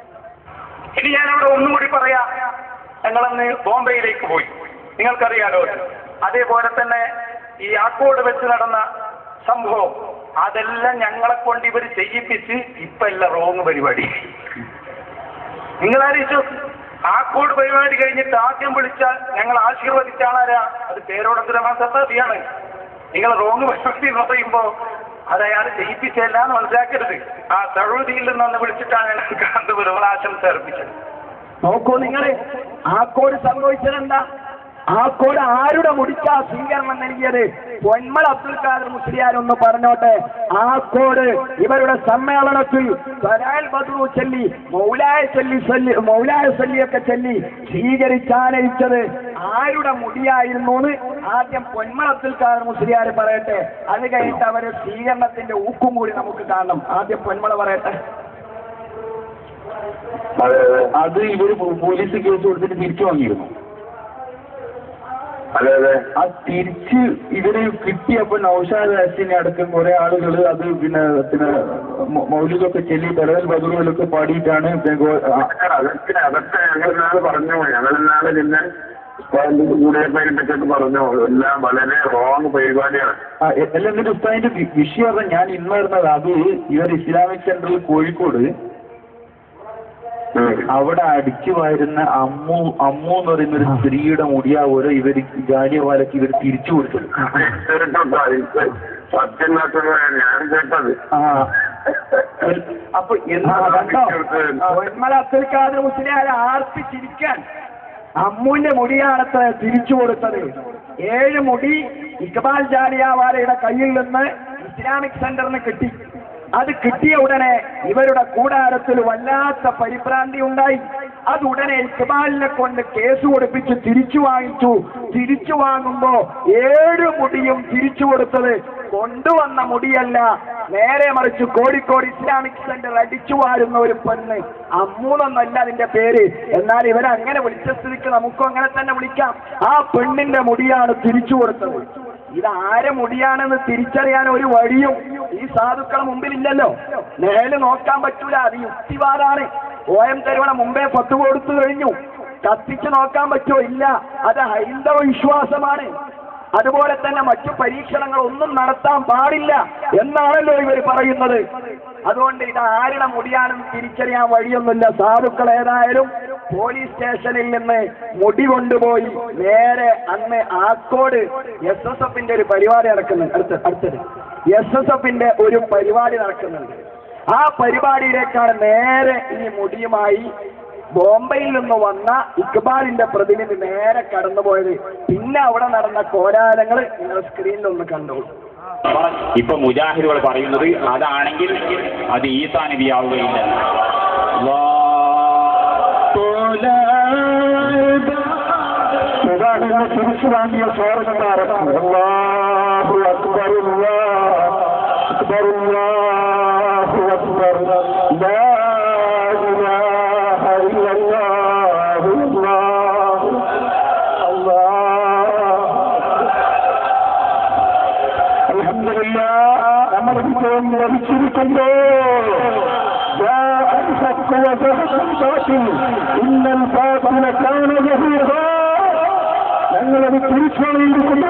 ഇനി ഞാൻ അവിടെ ഒന്നും കൂടി പറയാം ഞങ്ങളന്ന് ബോംബെയിലേക്ക് പോയി നിങ്ങൾക്കറിയാലോ അതേപോലെ തന്നെ ഈ ആക്കോട് വെച്ച് നടന്ന സംഭവം അതെല്ലാം ഞങ്ങളെ കൊണ്ട് ഇവർ ചെയ്യിപ്പിച്ച് ഇപ്പൊ എല്ലാം റോങ് പരിപാടി നിങ്ങൾ ആലോചിച്ചു ആക്കോട് പരിപാടി കഴിഞ്ഞിട്ട് ആദ്യം വിളിച്ചാൽ ഞങ്ങൾ ആശീർവദിച്ചാണാരാ അത് പേരോടത്തിരമാൻ സത്താഫിയാണ് നിങ്ങൾ റോങ് പരിപാടി എന്ന് പറയുമ്പോ അത് അയാൾ ചെയ്യിപ്പിച്ചല്ല എന്ന് മനസ്സിലാക്കരുത് ആ തഴുതിയിൽ നിന്ന് വിളിച്ചിട്ടാണ് ഞങ്ങൾക്ക് കാന്തപുരം ആശംസ അർപ്പിച്ചത് നോക്കൂ നിങ്ങൾ ആ കോഡ് സംഭവിച്ചതെന്താ ആ കോഡ് ആരുടെ മുടിക്കാ സ്വീകരണം നൽകിയത് പൊന്മൾ അബ്ദുൽ ഖാദർ മുസ്ലിയാർ ഒന്ന് പറഞ്ഞോട്ടെ ആ കോഡ് ഇവരുടെ സമ്മേളനത്തിൽ സലാൽ ബദ്രു ചൊല്ലി മൗലായ ചൊല്ലി ചൊല്ലി മൗലായ ചൊല്ലിയൊക്കെ ചൊല്ലി സ്വീകരിച്ചാനയിച്ചത് ആരുടെ മുടിയായിരുന്നു എന്ന് ആദ്യം പൊന്മൾ അബ്ദുൽ ഖാദർ മുസ്ലിയാർ പറയട്ടെ അത് കഴിഞ്ഞിട്ട് അവര് സ്വീകരണത്തിന്റെ ഊക്കും കൂടി നമുക്ക് കാണണം ആദ്യം പൊന്മള പറയട്ടെ അത് ഇവര് പോ- പോലീസ് കേസ് കൊടുത്തിട്ട് തിരിച്ചു വാങ്ങിയിരുന്നു അതെ അതെ ആ തിരിച്ച് ഇവര് കിട്ടിയപ്പോ നൗഷാദ് ഹസിനെ അടക്കം കുറെ ആളുകൾ അത് പിന്നെ പിന്നെ മൗ- മൗലികമൊക്കെ ചൊല്ലി ബലവൽ ബദറുകളൊക്കെ പാടിയിട്ടാണ് പിന്നെ ഗോ- ആ, അതൊക്കെ അതൊക്കെ ഞങ്ങൾ ഇന്നാള് പറഞ്ഞു ഞങ്ങൾ ഇന്നാള് പിന്നെ കൂടിയപ്പതിനെ പറ്റിയൊക്കെ പറഞ്ഞു എല്ലാം വളരെ റോങ് പരിപാടിയാണ് ആ, എ- അല്ല എന്നിട്ട് ഉസ്താദിന്റെ വി- വിഷയം പറഞ്ഞാൽ ഞാൻ ഇന്ന് വരുന്നത് അത് ഇവർ ഇസ്ലാമിക് സെന്ററിൽ കോഴിക്കോട് ഉം. അവിടെ അടിച്ചു വാരുന്ന അമ്മു അമ്മു എന്ന് പറയുന്ന ഒരു സ്ത്രീയുടെ മുടിയാ ഓരോ ഇവർ ജാലിയവാലക്ക് ഇവർ തിരിച്ചു കൊടുത്തത് കേട്ടോ, എനിക്ക് സത്യം ഇല്ലാത്തത് ഞാൻ കേട്ടത് ആ അപ്പൊ എന്താ പൊന്മല അബ്ദുൽ ഖാദർ മുസ്ലിയാരെ ആർപ്പിച്ചിരിക്കാൻ അമ്മുവിന്റെ മുടിയാണത്ര തിരിച്ചു കൊടുത്തത് ഏഴ് മുടി ഇക്ബാൽ ജാലിയാവാലയുടെ കയ്യിൽ നിന്ന് ഇസ്ലാമിക് സെന്ററിന് കിട്ടി അത് കിട്ടിയ ഉടനെ ഇവരുടെ കൂടാരത്തിൽ വല്ലാത്ത പരിഭ്രാന്തി ഉണ്ടായി അത് ഉടനെ ഇക്ബാലിനെ കൊണ്ട് കേസ് കൊടുപ്പിച്ച് തിരിച്ചു വാങ്ങിച്ചു തിരിച്ചു വാങ്ങുമ്പോ ഏഴ് മുടിയും തിരിച്ചു കൊടുത്തത് കൊണ്ടുവന്ന മുടിയല്ല നേരെ മറിച്ച് കോഴിക്കോട് ഇസ്ലാമിക് സെന്റർ അടിച്ചു വാരുന്ന ഒരു പെണ്ണ് അമ്മൂന്നൊന്നല്ല അതിന്റെ പേര് എന്നാൽ ഇവരങ്ങനെ വിളിച്ച സ്ഥിതിക്ക് നമുക്കും അങ്ങനെ തന്നെ വിളിക്കാം ആ പെണ്ണിന്റെ മുടിയാണ് തിരിച്ചു കൊടുത്തത് ഇത് ആരെ മുടിയാണെന്ന് തിരിച്ചറിയാൻ ഒരു വഴിയും ഈ സാധുക്കളെ മുമ്പിലില്ലല്ലോ നേരെ നോക്കാൻ പറ്റൂല അത് യുക്തിവാദാണ് ഓ എം തരുവണ മുമ്പേ പത്ത് കൊടുത്തു കഴിഞ്ഞു കത്തിച്ച് നോക്കാൻ പറ്റുമോ ഇല്ല അത് ഹൈന്ദവ വിശ്വാസമാണ് അതുപോലെ തന്നെ മറ്റു പരീക്ഷണങ്ങൾ ഒന്നും നടത്താൻ പാടില്ല എന്നാണല്ലോ ഇവർ പറയുന്നത് അതുകൊണ്ട് ഇത് ആരുടെ മുടിയാണെന്ന് തിരിച്ചറിയാൻ വഴിയൊന്നുമില്ല സാധുക്കൾ ഏതായാലും പോലീസ് സ്റ്റേഷനിൽ നിന്ന് മുടി കൊണ്ടുപോയി നേരെ അന്ന് ആക്കോട് എസ് എസ് എഫിന്റെ ഒരു പരിപാടി നടക്കുന്നുണ്ട് അടുത്ത അടുത്തത് എസ് എസ് എഫിന്റെ ഒരു പരിപാടി നടക്കുന്നുണ്ട് ആ പരിപാടിയിലേക്കാണ് നേരെ ഈ മുടിയുമായി ബോംബെയിൽ നിന്ന് വന്ന ഇക്ബാലിന്റെ പ്രതിനിധി നേരെ കടന്നുപോയത് പിന്നെ അവിടെ നടന്ന കോലാലങ്ങൾ നിങ്ങൾ സ്ക്രീനിൽ ഒന്ന് കണ്ടോളൂ ഇപ്പൊ മുജാഹിദുകൾ പറയുന്നത് അതാണെങ്കിൽ അത് ഈസാ നബിയാവുകയില്ല ഇതാണ് തിരിച്ചു വാങ്ങിയ സ്വാഗതം അല്ലാഹു അക്ബർ അല്ലാഹു അക്ബർ അല്ലാഹു അക്ബർ ലാ ഇലാഹ ഇല്ലല്ലാഹു അല്ലാഹു അല്ലാഹു അൽഹംദുലില്ലാഹ് നമ്മൾ വിജയം ലഭിച്ചിരിക്കുന്നു جاء الحق وزهق الباطل إن الباطل كان زهوقا ഞങ്ങളത് തിരിച്ചുകൊണ്ടിരിക്കുന്നു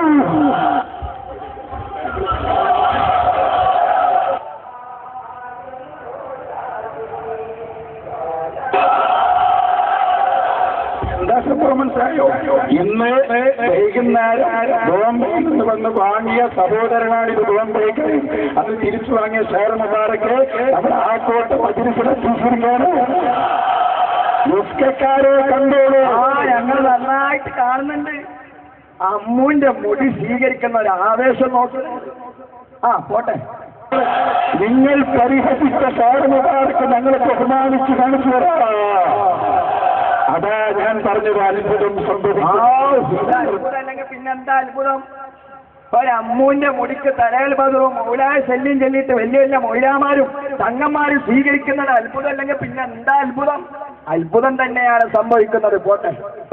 എന്താ സംഭവം മനസ്സിലായോ ഇന്ന് വൈകുന്നേരം ബോംബെയിൽ നിന്ന് വന്ന് വാങ്ങിയ സഹോദരനാണ് ഇത് ബോംബെക്ക് അത് തിരിച്ചു വാങ്ങിയ ഷെയർ മുബാറക്ക് നമ്മുടെ ആക്കോട്ട് മജിരിസിലെത്തിച്ചിരിക്കുകയാണ് മുസ്കക്കാരെ കണ്ടോളൂ ആ ഞങ്ങൾ നന്നായിട്ട് കാണുന്നുണ്ട് അമ്മുവിന്റെ മുടി സ്വീകരിക്കുന്ന ഒരു ആവേശം നോക്കുന്നുണ്ട് ആ പോട്ടെ നിങ്ങൾ പരിഹസിച്ച ഷെയർ മുബാറക്ക് ഞങ്ങളെ ബഹുമാനിച്ച് കാണിച്ചു തരാം അതാ ഞാൻ പറഞ്ഞത് അത്ഭുതം ആ സംഭവിച്ചു ഇത് അത്ഭുതം അല്ലെങ്കിൽ പിന്നെന്താ അത്ഭുതം ഒരമ്മൂന്റെ മുടിക്ക് തലയിൽ ബദറും മൗലായ ശല്യം ചൊല്ലിയിട്ട് വലിയ വലിയ മൗലാമാരും തങ്ങന്മാരും സ്വീകരിക്കുന്നത് അത്ഭുതം അല്ലെങ്കിൽ പിന്നെ എന്താ അത്ഭുതം അത്ഭുതം തന്നെയാണ് സംഭവിക്കുന്നത് പോട്ടെ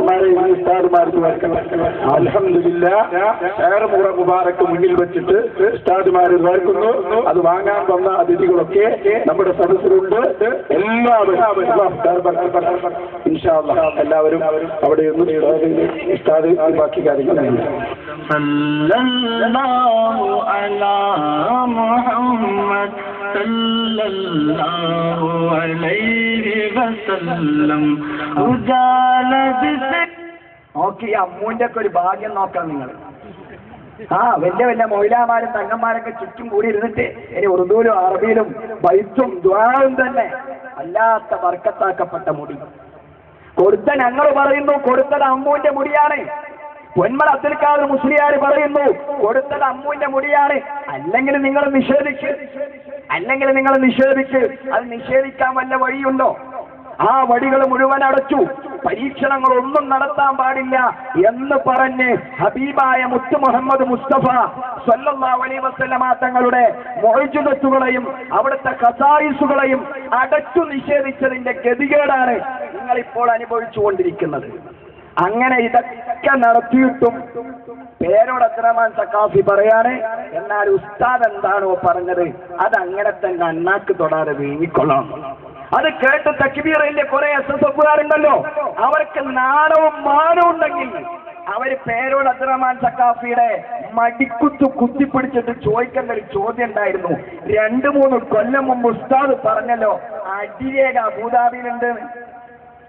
അലഹമില്ല ഷെയർ മുറ മുബാറക്ക് മുന്നിൽ വെച്ചിട്ട് ഉസ്താദുമാർ വേർക്കുന്നു അത് വാങ്ങാൻ വന്ന അതിഥികളൊക്കെ നമ്മുടെ സദസ്സിലുണ്ട് എല്ലാവരും ഇൻഷാ അല്ലാ എല്ലാവരും അവിടെ നിന്ന് ഉസ്താദ് ബാക്കി കാര്യങ്ങൾ صلى الله على محمد صلى الله عليه وسلم وجعل بسر നോക്കി ഈ അമ്മൂന്റെ ഒക്കെ ഒരു ഭാഗ്യം നോക്കാം നിങ്ങൾ ആ വലിയ വലിയ മൊയിലാമാരും തങ്ങന്മാരൊക്കെ ചുറ്റും കൂടി ഇരുന്നിട്ട് ഇനി ഉറുദുവിലും അറബിയിലും ബൈത്തും ദ്വാവും തന്നെ അല്ലാത്ത വർക്കത്താക്കപ്പെട്ട മുടി കൊടുത്ത ഞങ്ങൾ പറയുന്നു കൊടുത്തത് അമ്മൂന്റെ മുടിയാണ് പൊന്മള അബ്ദുൽ ഖാദർ മുസ്ലിയാർ പറയുന്നു കൊടുത്തത് അമ്മുവിന്റെ മുടിയാണ് അല്ലെങ്കിൽ നിങ്ങൾ നിഷേധിക്ക് അല്ലെങ്കിൽ നിങ്ങൾ നിഷേധിക്ക് അത് നിഷേധിക്കാൻ വല്ല വഴിയുണ്ടോ ആ വഴികൾ മുഴുവൻ അടച്ചു പരീക്ഷണങ്ങൾ ഒന്നും നടത്താൻ പാടില്ല എന്ന് പറഞ്ഞ് ഹബീബായ മുത്തു മുഹമ്മദ് മുസ്തഫ സല്ലല്ലാഹു അലൈഹി വസല്ലമ തങ്ങളുടെ മൊഴിജുദത്തുകളെയും അവിടുത്തെ ഖസായിസുകളെയും അടച്ചു നിഷേധിച്ചതിന്റെ ഗതികേടാണ് നിങ്ങൾ ഇപ്പോൾ അനുഭവിച്ചുകൊണ്ടിരിക്കുന്നത് അങ്ങനെ ഇതൊക്കെ നടത്തിയിട്ടും പേരോട് അബ്ദുറഹ്മാൻ സക്കാഫി പറയാണ് എന്നാൽ ഉസ്താദ് എന്താണോ പറഞ്ഞത് അത് അങ്ങനെ തന്നെ അണ്ണാക്ക് തൊടാതെ വീങ്ങിക്കൊള്ളാം അത് കേട്ട് തക്ബീറിന്റെ കുറെ എസ് എസ് എഫുകാരുണ്ടല്ലോ അവർക്ക് നാണവും മാനവും ഉണ്ടെങ്കിൽ അവര് പേരോട് അബ്ദുറഹ്മാൻ സക്കാഫിയുടെ മടിക്കുത്തു കുത്തിപ്പിടിച്ചിട്ട് ചോദിക്കേണ്ട ഒരു ചോദ്യം ഉണ്ടായിരുന്നു രണ്ടു മൂന്ന് കൊല്ലം മുമ്പ് ഉസ്താദ് പറഞ്ഞല്ലോ അടിരേഖ അബൂദാബിയിലുണ്ട്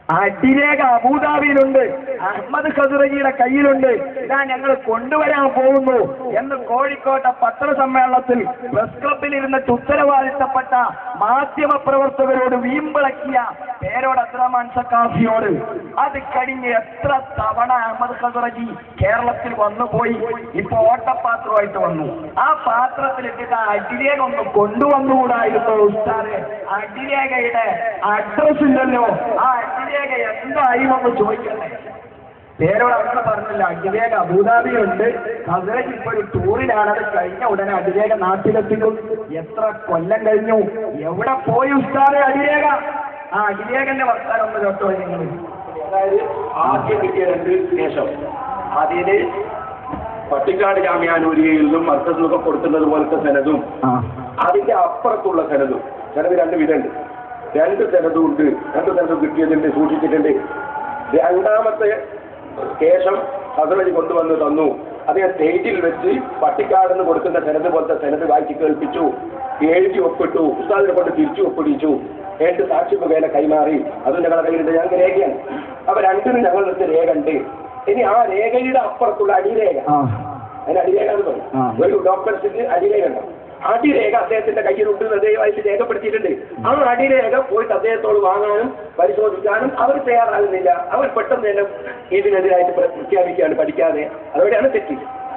അടിരേഖ അബൂദാബിയിലുണ്ട് അഹമ്മദ് ഖസുറജിയുടെ കയ്യിലുണ്ട് ഇതാ ഞങ്ങൾ കൊണ്ടുവരാൻ പോകുന്നു എന്ന് കോഴിക്കോട്ടെ പത്രസമ്മേളനത്തിൽ പ്രസ് ക്ലബിൽ ഇരുന്നിട്ട് ഉത്തരവാദിത്തപ്പെട്ട മാധ്യമ പ്രവർത്തകരോട് വീമ്പിളക്കിയ പേരോട് അബ്ദുറഹ്മാൻ സക്കാഫിയോട് അത് കഴിഞ്ഞ് എത്ര തവണ അഹമ്മദ് ഖസുറജി കേരളത്തിൽ വന്നുപോയി ഇപ്പൊ ഓട്ടപാത്രമായിട്ട് വന്നു ആ പാത്രത്തിലിട്ടിട്ട് ആ അടിരേഖ ഒന്ന് കൊണ്ടുവന്നുകൂടായിരുന്നു ഉസ്താദ് അടിരേഖയുടെ അഡ്രസ് ഇല്ലല്ലോ ആ അടിരേഖ എന്തായി എന്ന് ചോദിക്കണ്ടേ പേരോട് അവിടെ പറഞ്ഞില്ല അടിരേഖ അബുദാബിയുണ്ട് ഹസരജ് ഇപ്പൊ ഒരു ടൂറിലാണ് അത് കഴിഞ്ഞ ഉടനെ അടിരേഖ നാട്ടിലെത്തിക്കും എത്ര കൊല്ലം കഴിഞ്ഞു എവിടെ പോയി ഉസ്താദെ അടിരേഖ ആ അടിരേഖന്റെ വർത്താനം ഒന്ന് കേട്ടോ നിങ്ങൾ അതായത് ആദ്യം കിട്ടിയ രണ്ട് ശേഷം അതിന് പട്ടിക്കാട് ജാമ്യാനൂരികയിൽ നിന്നും മർക്കസിൽ നിന്നൊക്കെ കൊടുക്കുന്നത് പോലത്തെ സനതും അതിന്റെ അപ്പുറത്തുള്ള സനതും സനത് രണ്ട് വിധമുണ്ട് രണ്ട് സനതും ഉണ്ട് രണ്ട് സനതും കിട്ടിയതുണ്ട് സൂക്ഷിച്ചിട്ടുണ്ട് രണ്ടാമത്തെ ശേഷം ഹസറജ് കൊണ്ടുവന്ന് തന്നു അദ്ദേഹം സ്റ്റേജിൽ വെച്ച് പട്ടിക്കാട് നിന്ന് കൊടുക്കുന്ന സനത് പോലത്തെ സനത് വായിച്ച് കേൾപ്പിച്ചു എഴുതി ഒപ്പിട്ടു ഉസ്താദിനെ കൊണ്ട് തിരിച്ചു ഒപ്പിടിച്ചു രണ്ട് സാക്ഷി മുഖേന കൈമാറി അത് ഞങ്ങളുടെ കയ്യിലുണ്ട് ഞങ്ങൾക്ക് രേഖയാണ് അപ്പൊ രണ്ടിനും ഞങ്ങളുടെ അടുത്ത് രേഖ ഉണ്ട് ഇനി ആ രേഖയുടെ അപ്പുറത്തുള്ള അടിരേഖ അതിന് അടിരേഖ എന്ന് പറയും ഒരു ഡോക്ടർസിന് അടിരേഖ ഉണ്ട് അടിരേഖ അദ്ദേഹത്തിന്റെ കയ്യിലുണ്ട് എന്ന് ദയവായിട്ട് രേഖപ്പെടുത്തിയിട്ടുണ്ട് ആ അടിരേഖ പോയിട്ട് അദ്ദേഹത്തോട് വാങ്ങാനും പരിശോധിക്കാനും അവർ തയ്യാറാകുന്നില്ല അവർ പെട്ടെന്ന് തന്നെ ഇതിനെതിരായിട്ട് പ്ര- പ്രഖ്യാപിക്കുകയാണ് പഠിക്കാതെ അതോടെയാണ് തെറ്റ്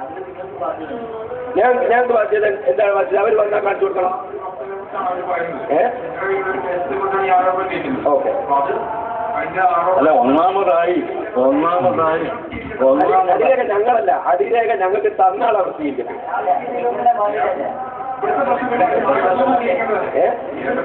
ഞാൻ ഞങ്ങൾക്ക് ബാധ്യത എന്താണ് ബാധ്യത അവർ വന്നാൽ കാണിച്ചു കൊടുക്കണം ഏ ഓക്കെ അല്ല ഒന്നാമതായി ഒന്നാമതായി ഒന്നാമതായി അടിരേഖ ഞങ്ങളല്ല അടിരേഖ ഞങ്ങൾക്ക് തന്നാൾ അവർ സ്വീകരിക്കുന്നത് ഏ?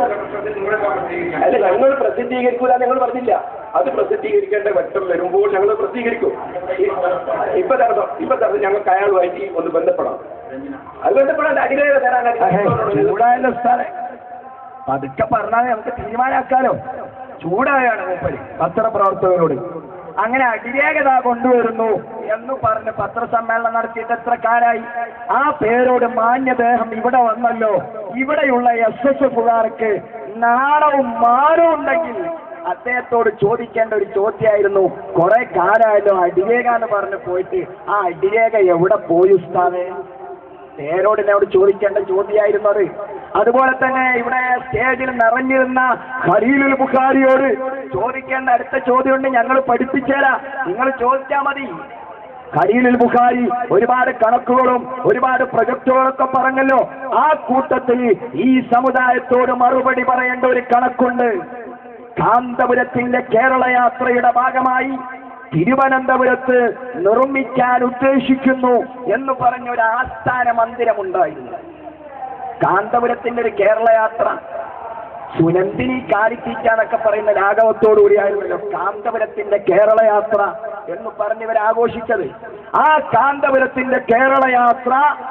അല്ല ഞങ്ങൾ പ്രസിദ്ധീകരിക്കൂല ഞങ്ങൾ പറഞ്ഞില്ല അത് പ്രസിദ്ധീകരിക്കേണ്ട ഘട്ടം വരുമ്പോൾ ഞങ്ങൾ പ്രസിദ്ധീകരിക്കും ഇ- ഇപ്പൊ തരണം ഇപ്പൊ തരണം ഞങ്ങൾക്ക് അയാളുമായിട്ട് ഒന്ന് ബന്ധപ്പെടാം അത് ബന്ധപ്പെടാൻ അടിരേഖ തരാൻ ചൂടായല്ലോ ഉസ്താദെ പതുക്കെ പറഞ്ഞാൽ നമുക്ക് തീരുമാനാക്കാലോ ചൂടായാണ് മൂപ്പര് പത്രപ്രവർത്തകരോട് അങ്ങനെ അടിരേഖത കൊണ്ടുവരുന്നു എന്ന് പറഞ്ഞ് പത്രസമ്മേളനം നടത്തിയിട്ട് എത്ര കാലായി ആ പേരോട് മാന്യദേഹം ഇവിടെ വന്നല്ലോ ഇവിടെയുള്ള എസ് എസ് എഫുകാർക്ക് നാണവും മാനവും ഉണ്ടെങ്കിൽ അദ്ദേഹത്തോട് ചോദിക്കേണ്ട ഒരു ചോദ്യമായിരുന്നു കുറെ കാലമായല്ലോ അടിരേഖ എന്ന് പറഞ്ഞ് പോയിട്ട് ആ അടിരേഖ എവിടെ പോയി ഉസ്താദേ പേരോടിനോട് ചോദിക്കേണ്ട ചോദ്യമായിരുന്നു അത് അതുപോലെ തന്നെ ഇവിടെ സ്റ്റേജിൽ നിറഞ്ഞിരുന്ന ഖലീലുൽ ബുഖാരിയോട് ചോദിക്കേണ്ട അടുത്ത ചോദ്യമുണ്ട് ഞങ്ങൾ പഠിപ്പിച്ചേരാ നിങ്ങൾ ചോദിച്ചാൽ മതി ഖലീലുൽ ബുഖാരി ഒരുപാട് കണക്കുകളും ഒരുപാട് പ്രൊജക്ടുകളൊക്കെ പറഞ്ഞല്ലോ ആ കൂട്ടത്തിൽ ഈ സമുദായത്തോട് മറുപടി പറയേണ്ട ഒരു കണക്കുണ്ട് കാന്തപുരത്തിന്റെ കേരള യാത്രയുടെ ഭാഗമായി തിരുവനന്തപുരത്ത് നിർമ്മിക്കാൻ ഉദ്ദേശിക്കുന്നു എന്ന് പറഞ്ഞ ഒരു ആസ്ഥാന മന്ദിരമുണ്ടായിരുന്നു കാന്തപുരത്തിന്റെ ഒരു കേരള യാത്ര സുനന്ദിനി കാലിത്തീറ്റ എന്നൊക്കെ പറയുന്ന രാഘവത്തോടു കൂടിയായിരുന്നല്ലോ കാന്തപുരത്തിന്റെ കേരള യാത്ര എന്ന് പറഞ്ഞിവർ ആഘോഷിച്ചത് ആ കാന്തപുരത്തിന്റെ കേരള യാത്ര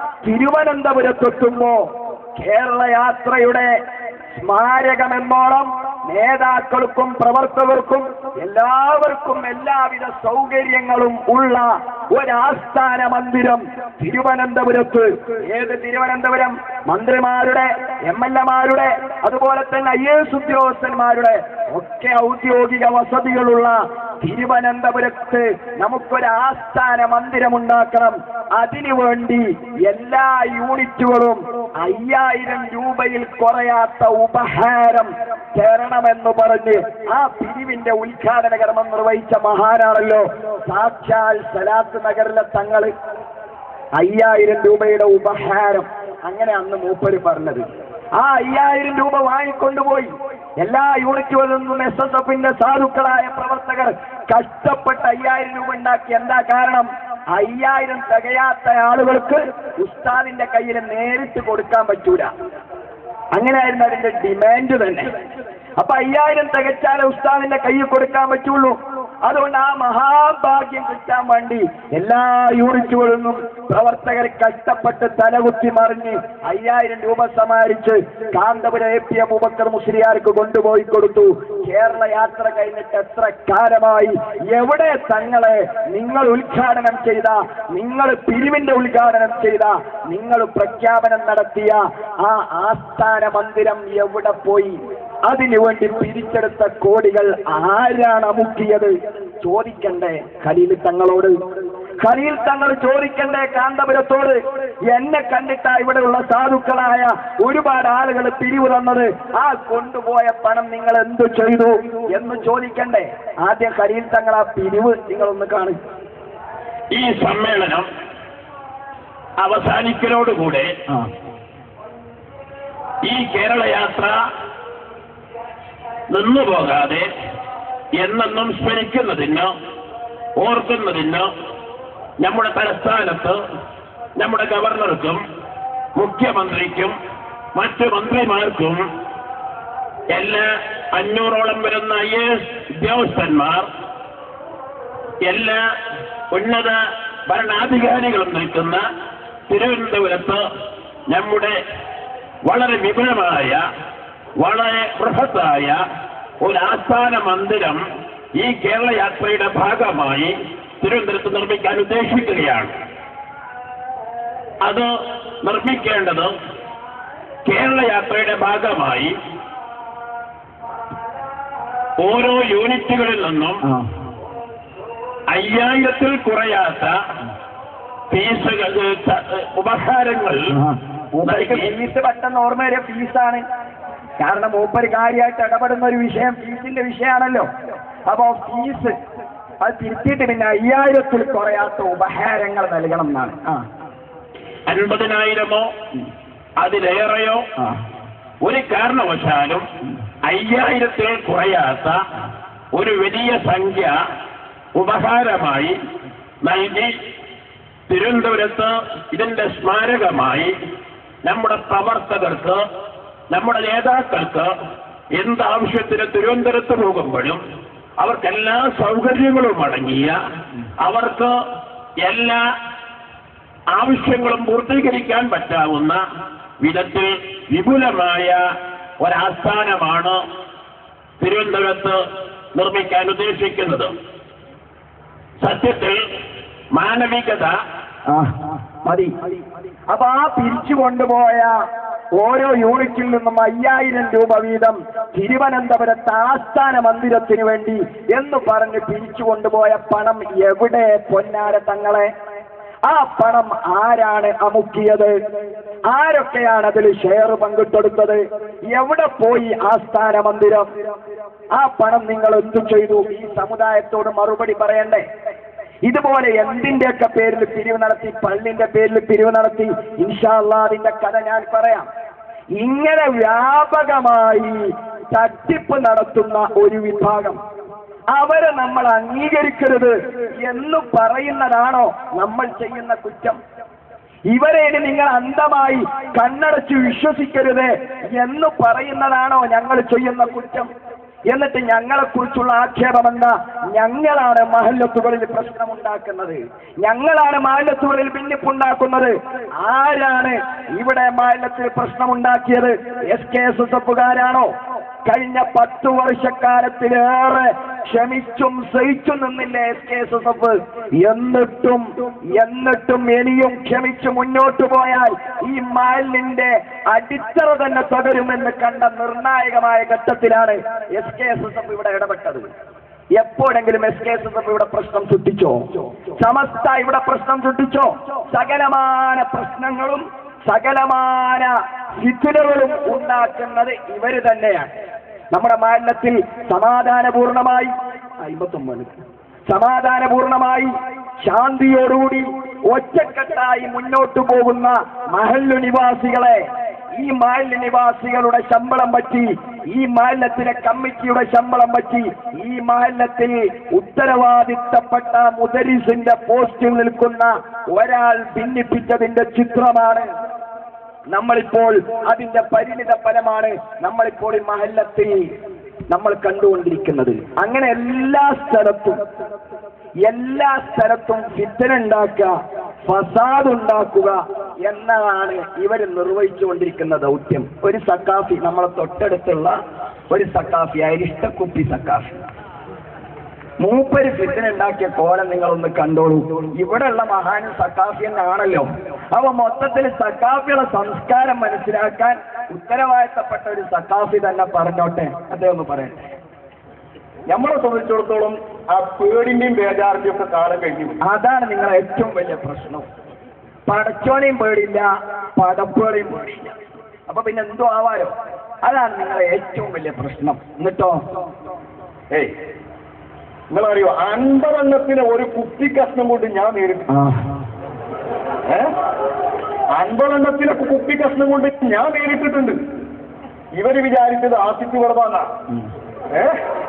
തിരുവനന്തപുരത്തെത്തുമ്പോ കേരള യാത്രയുടെ സ്മാരകമെന്നോളം നേതാക്കൾക്കും പ്രവർത്തകർക്കും എല്ലാവർക്കും എല്ലാവിധ സൗകര്യങ്ങളും ഉള്ള ഒരാസ്ഥാന മന്ദിരം തിരുവനന്തപുരത്ത് ഏത് തിരുവനന്തപുരം മന്ത്രിമാരുടെ എം എൽ എമാരുടെ അതുപോലെ തന്നെ ഐ എസ് ഉദ്യോഗസ്ഥന്മാരുടെ ഒക്കെ ഔദ്യോഗിക വസതികളുള്ള തിരുവനന്തപുരത്ത് നമുക്കൊരു ആസ്ഥാന മന്ദിരം ഉണ്ടാക്കണം അതിനുവേണ്ടി എല്ലാ യൂണിറ്റുകളും അയ്യായിരം രൂപയിൽ കുറയാത്ത ഉപഹാരം തരണമെന്ന് പറഞ്ഞ് ആ പിരിവിന്റെ ഉദ്ഘാടന കർമ്മം നിർവഹിച്ച മഹാനാണല്ലോ സാക്ഷാൽ സലാത്ത് നഗറിലെ തങ്ങള് അയ്യായിരം രൂപയുടെ ഉപഹാരം അങ്ങനെ അന്ന് മൂപ്പര് പറഞ്ഞത് ആ അയ്യായിരം രൂപ വാങ്ങിക്കൊണ്ടുപോയി എല്ലാ യൂണിറ്റുകളിൽ നിന്നും എസ് എസ് എഫിന്റെ സാധുക്കളായ പ്രവർത്തകർ കഷ്ടപ്പെട്ട് അയ്യായിരം രൂപ ഉണ്ടാക്കി എന്താ കാരണം അയ്യായിരം തികയാത്ത ആളുകൾക്ക് ഉസ്താദിന്റെ കയ്യിൽ നേരിട്ട് കൊടുക്കാൻ പറ്റൂല അങ്ങനെയായിരുന്നു അതിന്റെ ഡിമാൻഡ് തന്നെ അപ്പൊ അയ്യായിരം തികച്ചാലേ ഉസ്താദിന്റെ കയ്യിൽ കൊടുക്കാൻ പറ്റുള്ളൂ അതുകൊണ്ട് ആ മഹാഭാഗ്യം കിട്ടാൻ വേണ്ടി എല്ലാ യൂണിറ്റുകളിൽ നിന്നും പ്രവർത്തകർ കഷ്ടപ്പെട്ട് തലകുത്തി മറിഞ്ഞ് അയ്യായിരം രൂപ സമാഹരിച്ച് കാന്തപുരം എ പി അബൂബക്കർ മുസ്ലിയാർക്ക് കൊണ്ടുപോയി കൊടുത്തു കേരള യാത്ര കഴിഞ്ഞിട്ട് എത്ര കാലമായി എവിടെ തങ്ങളെ നിങ്ങൾ ഉദ്ഘാടനം ചെയ്ത നിങ്ങൾ പിരിവിന്റെ ഉദ്ഘാടനം ചെയ്ത നിങ്ങൾ പ്രഖ്യാപനം നടത്തിയ ആ ആസ്ഥാന മന്ദിരം എവിടെ പോയി അതിനു വേണ്ടി പിരിച്ചെടുത്ത കോടികൾ ആരാണ് അമുക്കിയത് ചോദിക്കണ്ടേ ഖലീൽ തങ്ങളോട് ഖലീൽ തങ്ങൾ ചോദിക്കണ്ടേ കാന്തപുരത്തോട് എന്നെ കണ്ടിട്ടാ ഇവിടെയുള്ള സാധുക്കളായ ഒരുപാട് ആളുകൾ പിരിവ് തന്നത് ആ കൊണ്ടുപോയ പണം നിങ്ങൾ എന്തു ചെയ്തു എന്ന് ചോദിക്കണ്ടേ ആദ്യം ഖലീൽ തങ്ങൾ ആ പിരിവ് നിങ്ങളൊന്ന് കാണും ഈ സമ്മേളനം അവസാനിക്കലോടുകൂടെ ഈ കേരള യാത്ര നിന്നുപോകാതെ എന്നെന്നും സ്മരിക്കുന്നതിന് ഓർക്കുന്നതിന് നമ്മുടെ തലസ്ഥാനത്ത് നമ്മുടെ ഗവർണർക്കും മുഖ്യമന്ത്രിക്കും മറ്റു മന്ത്രിമാർക്കും എല്ലാ അഞ്ഞൂറോളം വരുന്ന ഐ എ എസ് ഉദ്യോഗസ്ഥന്മാർ എല്ലാ ഉന്നത ഭരണാധികാരികളും നിൽക്കുന്ന തിരുവനന്തപുരത്ത് നമ്മുടെ വളരെ വിപുലമായ വളരെ ബൃഹത്തായ ഒരു ആസ്ഥാന മന്ദിരം ഈ കേരള യാത്രയുടെ ഭാഗമായി തിരുവനന്തപുരത്ത് നിർമ്മിക്കാൻ ഉദ്ദേശിക്കുകയാണ് അത് നിർമ്മിക്കേണ്ടത് കേരള യാത്രയുടെ ഭാഗമായി ഓരോ യൂണിറ്റുകളിൽ നിന്നും അയ്യായിരത്തിൽ കുറയാത്ത ഫീസുകൾ ത- ഉപഹാരങ്ങൾ മൂപ്പർക്ക് ഫീസ് പെട്ടെന്ന് ഓർമ്മ വരെ ഫീസാണ് കാരണം മൂപ്പര് കാര്യമായിട്ട് ഇടപെടുന്ന ഒരു വിഷയം ഫീസിന്റെ വിഷയമാണല്ലോ അപ്പോ ഫീസ് അത് തിരുത്തിയിട്ട് പിന്നെ അയ്യായിരത്തിൽ കുറയാത്ത ഉപഹാരങ്ങൾ നൽകണം എന്നാണ് ആ അൻപതിനായിരമോ അതിലേറെയോ ഒരു കാരണവശാലും അയ്യായിരത്തിൽ കുറയാത്ത ഒരു വലിയ സംഖ്യ ഉപഹാരമായി നൽകി തിരുവനന്തപുരത്ത് ഇതിന്റെ സ്മാരകമായി നമ്മുടെ പ്രവർത്തകർക്ക് നമ്മുടെ നേതാക്കൾക്ക് എന്താവശ്യത്തിന് തിരുവനന്തപുരത്ത് പോകുമ്പോഴും അവർക്കെല്ലാ സൗകര്യങ്ങളും അടങ്ങിയ അവർക്ക് എല്ലാ ആവശ്യങ്ങളും പൂർത്തീകരിക്കാൻ പറ്റാവുന്ന വിധത്തിൽ വിപുലമായ ഒരാസ്ഥാനമാണ് തിരുവനന്തപുരത്ത് നിർമ്മിക്കാൻ ഉദ്ദേശിക്കുന്നത് സത്യത്തിൽ മാനവികത ആ മതി അപ്പൊ ആ പിരിച്ചു കൊണ്ടുപോയ ഓരോ യൂണിറ്റിൽ നിന്നും അയ്യായിരം രൂപ വീതം തിരുവനന്തപുരത്ത് ആസ്ഥാന മന്ദിരത്തിന് വേണ്ടി എന്ന് പറഞ്ഞ് പിരിച്ചു കൊണ്ടുപോയ പണം എവിടെ പൊന്നാര തങ്ങളെ ആ പണം ആരാണ് അമുക്കിയത് ആരൊക്കെയാണ് അതിൽ ഷെയർ പങ്കിട്ടെടുത്തത് എവിടെ പോയി ആസ്ഥാന മന്ദിരം ആ പണം നിങ്ങൾ എന്തു ചെയ്തു ഈ സമുദായത്തോട് മറുപടി പറയണ്ടേ ഇതുപോലെ എന്തിന്റെയൊക്കെ പേരിൽ പിരിവ് നടത്തി പള്ളിന്റെ പേരിൽ പിരിവ് നടത്തി ഇൻഷാല്ലാ അതിന്റെ കഥ ഞാൻ പറയാം ഇങ്ങനെ വ്യാപകമായി തട്ടിപ്പ് നടത്തുന്ന ഒരു വിഭാഗം അവരെ നമ്മൾ അംഗീകരിക്കരുത് എന്ന് പറയുന്നതാണോ നമ്മൾ ചെയ്യുന്ന കുറ്റം ഇവരെ ഇനി നിങ്ങൾ അന്ധമായി കണ്ണടച്ച് വിശ്വസിക്കരുത് എന്ന് പറയുന്നതാണോ ഞങ്ങൾ ചെയ്യുന്ന കുറ്റം എന്നിട്ട് ഞങ്ങളെ കുറിച്ചുള്ള ആക്ഷേപം എന്താ ഞങ്ങളാണ് മഹല്ലത്തുകളിൽ പ്രശ്നമുണ്ടാക്കുന്നത് ഞങ്ങളാണ് മഹല്ലത്തുകളിൽ ഭിന്നിപ്പുണ്ടാക്കുന്നത് ആരാണ് ഇവിടെ മഹല്ലത്തിൽ പ്രശ്നമുണ്ടാക്കിയത് എസ് കെ എസ് എസ് എഫുകാരാണോ കഴിഞ്ഞ പത്തു വർഷക്കാലത്തിലേറെ ക്ഷമിച്ചും സഹിച്ചും നിന്നില്ലേ S K S S F എന്നിട്ടും എന്നിട്ടും ഇനിയും ക്ഷമിച്ചു മുന്നോട്ട് പോയാൽ ഈ മാലിന്റെ അടിത്തറ തന്നെ തകരുമെന്ന് കണ്ട നിർണായകമായ ഘട്ടത്തിലാണ് S K S S F ഇവിടെ ഇടപെട്ടത് എപ്പോഴെങ്കിലും S K S S F ഇവിടെ പ്രശ്നം സൃഷ്ടിച്ചോ സമസ്ത ഇവിടെ പ്രശ്നം സൃഷ്ടിച്ചോ സകലമാന പ്രശ്നങ്ങളും സകലമാന ഫിത്തിനകളും ഉണ്ടാക്കുന്നത് ഇവര് തന്നെയാണ് നമ്മുടെ മാലിന്യത്തിൽ സമാധാനപൂർണമായി അമ്പത്തൊമ്പത് സമാധാനപൂർണമായി ശാന്തിയോടുകൂടി ഒറ്റക്കെട്ടായി മുന്നോട്ടു പോകുന്ന മഹല്ലു നിവാസികളെ ഈ മാലിന്യ നിവാസികളുടെ ശമ്പളം പറ്റി ഈ മാലിന്യത്തിലെ കമ്മിറ്റിയുടെ ശമ്പളം പറ്റി ഈ മാലിന്യത്തിൽ ഉത്തരവാദിത്തപ്പെട്ട മുദരിസിന്റെ പോസ്റ്റിൽ നിൽക്കുന്ന ഒരാൾ ഭിന്നിപ്പിച്ചതിന്റെ ചിത്രമാണ് നമ്മളിപ്പോൾ അതിന്റെ പരിണിത ഫലമാണ് നമ്മളിപ്പോൾ ഈ മഹല്ലത്തിൽ നമ്മൾ കണ്ടുകൊണ്ടിരിക്കുന്നത് അങ്ങനെ എല്ലാ സ്ഥലത്തും എല്ലാ സ്ഥലത്തും ഫിത്തന ഉണ്ടാക്കുക ഫസാദ് ഉണ്ടാക്കുക എന്നതാണ് ഇവർ നിർവഹിച്ചുകൊണ്ടിരിക്കുന്ന ദൗത്യം ഒരു സക്കാഫി നമ്മളെ തൊട്ടടുത്തുള്ള ഒരു സക്കാഫി അരിഷ്ടക്കുപ്പി സക്കാഫി മൂപ്പര് ഫിത്തിന ഉണ്ടാക്കിയ കോലം നിങ്ങളൊന്ന് കണ്ടോളൂ ഇവിടെയുള്ള മഹാനും സക്കാഫി ആണല്ലോ അപ്പൊ മൊത്തത്തിൽ സക്കാഫിയുടെ സംസ്കാരം മനസ്സിലാക്കാൻ ഉത്തരവാദിത്തപ്പെട്ട ഒരു സക്കാഫി തന്നെ പറഞ്ഞോട്ടെ അദ്ദേഹം ഒന്ന് പറയട്ടെ നമ്മളെ സംബന്ധിച്ചിടത്തോളം ആ പേടിന്റെയും ബേജാറിന്റെയും ഒക്കെ കാലം കഴിഞ്ഞു പോയി. അതാണ് നിങ്ങളെ ഏറ്റവും വലിയ പ്രശ്നം പടച്ചോനെയും പേടിയില്ല പടപ്പുകളെയും പേടിയില്ല അപ്പൊ പിന്നെ എന്തോ ആവാലോ അതാണ് നിങ്ങളെ ഏറ്റവും വലിയ പ്രശ്നം എന്നിട്ടോ ഏയ് നിങ്ങളറിയോ അൻപതെണ്ണത്തിന് ഒരു കുപ്പി കഷ്ണം കൊണ്ട് ഞാൻ നേരിട്ടു ഏ അൻപതെണ്ണത്തിന് കുപ്പി കഷ്ണം കൊണ്ട് ഞാൻ നേരിട്ടിട്ടുണ്ട് ഇവര് വിചാരിച്ചത് ആസിഫ് വെറുതാന്നാ ഏ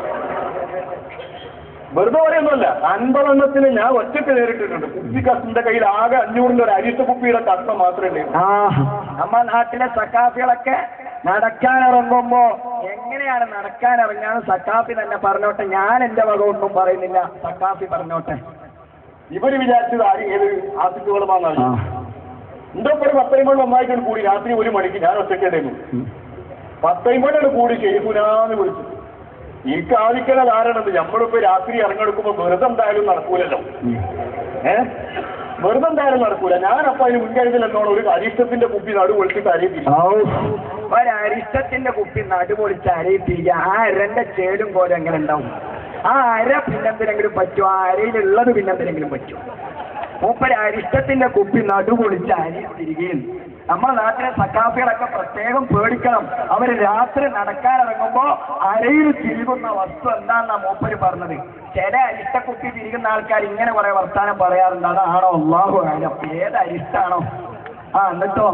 വെറുതെ പറയുന്നല്ല അൻപതെണ്ണത്തിന് ഞാൻ ഒറ്റക്ക് നേരിട്ടിട്ടുണ്ട് കുപ്പി കഷ്ണന്റെ കയ്യിൽ ആകെ അഞ്ഞൂറിന്റെ ഒരു അരിത്ത കുപ്പിയുടെ കഷ്ണം മാത്രമേ ഉള്ളൂ ആ നമ്മ നാട്ടിലെ സക്കാഫികളൊക്കെ നടക്കാനിറങ്ങുമ്പോ എങ്ങനെയാണ് നടക്കാനിറങ്ങാന്ന് സക്കാഫി തന്നെ പറഞ്ഞോട്ടെ ഞാൻ എന്റെ വക ഒന്നും പറയുന്നില്ല സക്കാഫി പറഞ്ഞോട്ടെ ഇവര് വിചാരിച്ചത് ആരും ഏത് ആസിഫ് വെറുതാന്നാണ് എന്റെ ഒപ്പം പത്തൈമണി ഒന്നായിട്ടാണ് കൂടി രാത്രി ഒരു മണിക്ക് ഞാൻ ഒറ്റക്കേണ്ടായിരുന്നു പത്തൈമണിയാണ് കൂടി ശരിക്കുനാന്ന് വിളിച്ചു എനിക്ക് ആദിക്കണ ധാരണത് നമ്മളിപ്പോ രാത്രി ഇറങ്ങെടുക്കുമ്പോ വെറുതെ എന്തായാലും നടക്കൂലല്ലോ ഏ വെറുതെ എന്തായാലും നടക്കൂല ഞാനപ്പോ അതിന് മുൻകരുതൽ എന്നോട് ഒരു അരിഷ്ടത്തിന്റെ കുപ്പി നടു പൊളിച്ചിട്ട് അരിയിട്ടില്ല ഒരരിഷ്ടത്തിന്റെ കുപ്പി നടുപൊളിച്ച് അരയിപ്പിക്കുക ആ അരന്റെ ചേടും പോലെ എങ്ങനെ ഉണ്ടാവും ആ അര പിന്നെന്തിനെങ്കിലും പറ്റും ആ അരയിലുള്ളത് പിന്നെന്തിനെങ്കിലും പറ്റും മൂപ്പര് അരിഷ്ടത്തിന്റെ കുപ്പി നടുപൊളിച്ച് അരിയിട്ടിരിക്കുകയും നമ്മുടെ നാട്ടിലെ സക്കാഫികളൊക്കെ പ്രത്യേകം പേടിക്കണം അവര് രാത്രി നടക്കാനിറങ്ങുമ്പോ അരയിൽ തിരികുന്ന വസ്തു എന്താണെന്നാ മൂപ്പര് പറഞ്ഞത് ചില അരിഷ്ടക്കുപ്പി തിരികുന്ന ആൾക്കാർ ഇങ്ങനെ കുറെ വർത്താനം പറയാറുണ്ട് അതാണോ അള്ളാഹു ആയാലും ഏത് അരിഷ്ടാണോ ആ എന്നിട്ടോ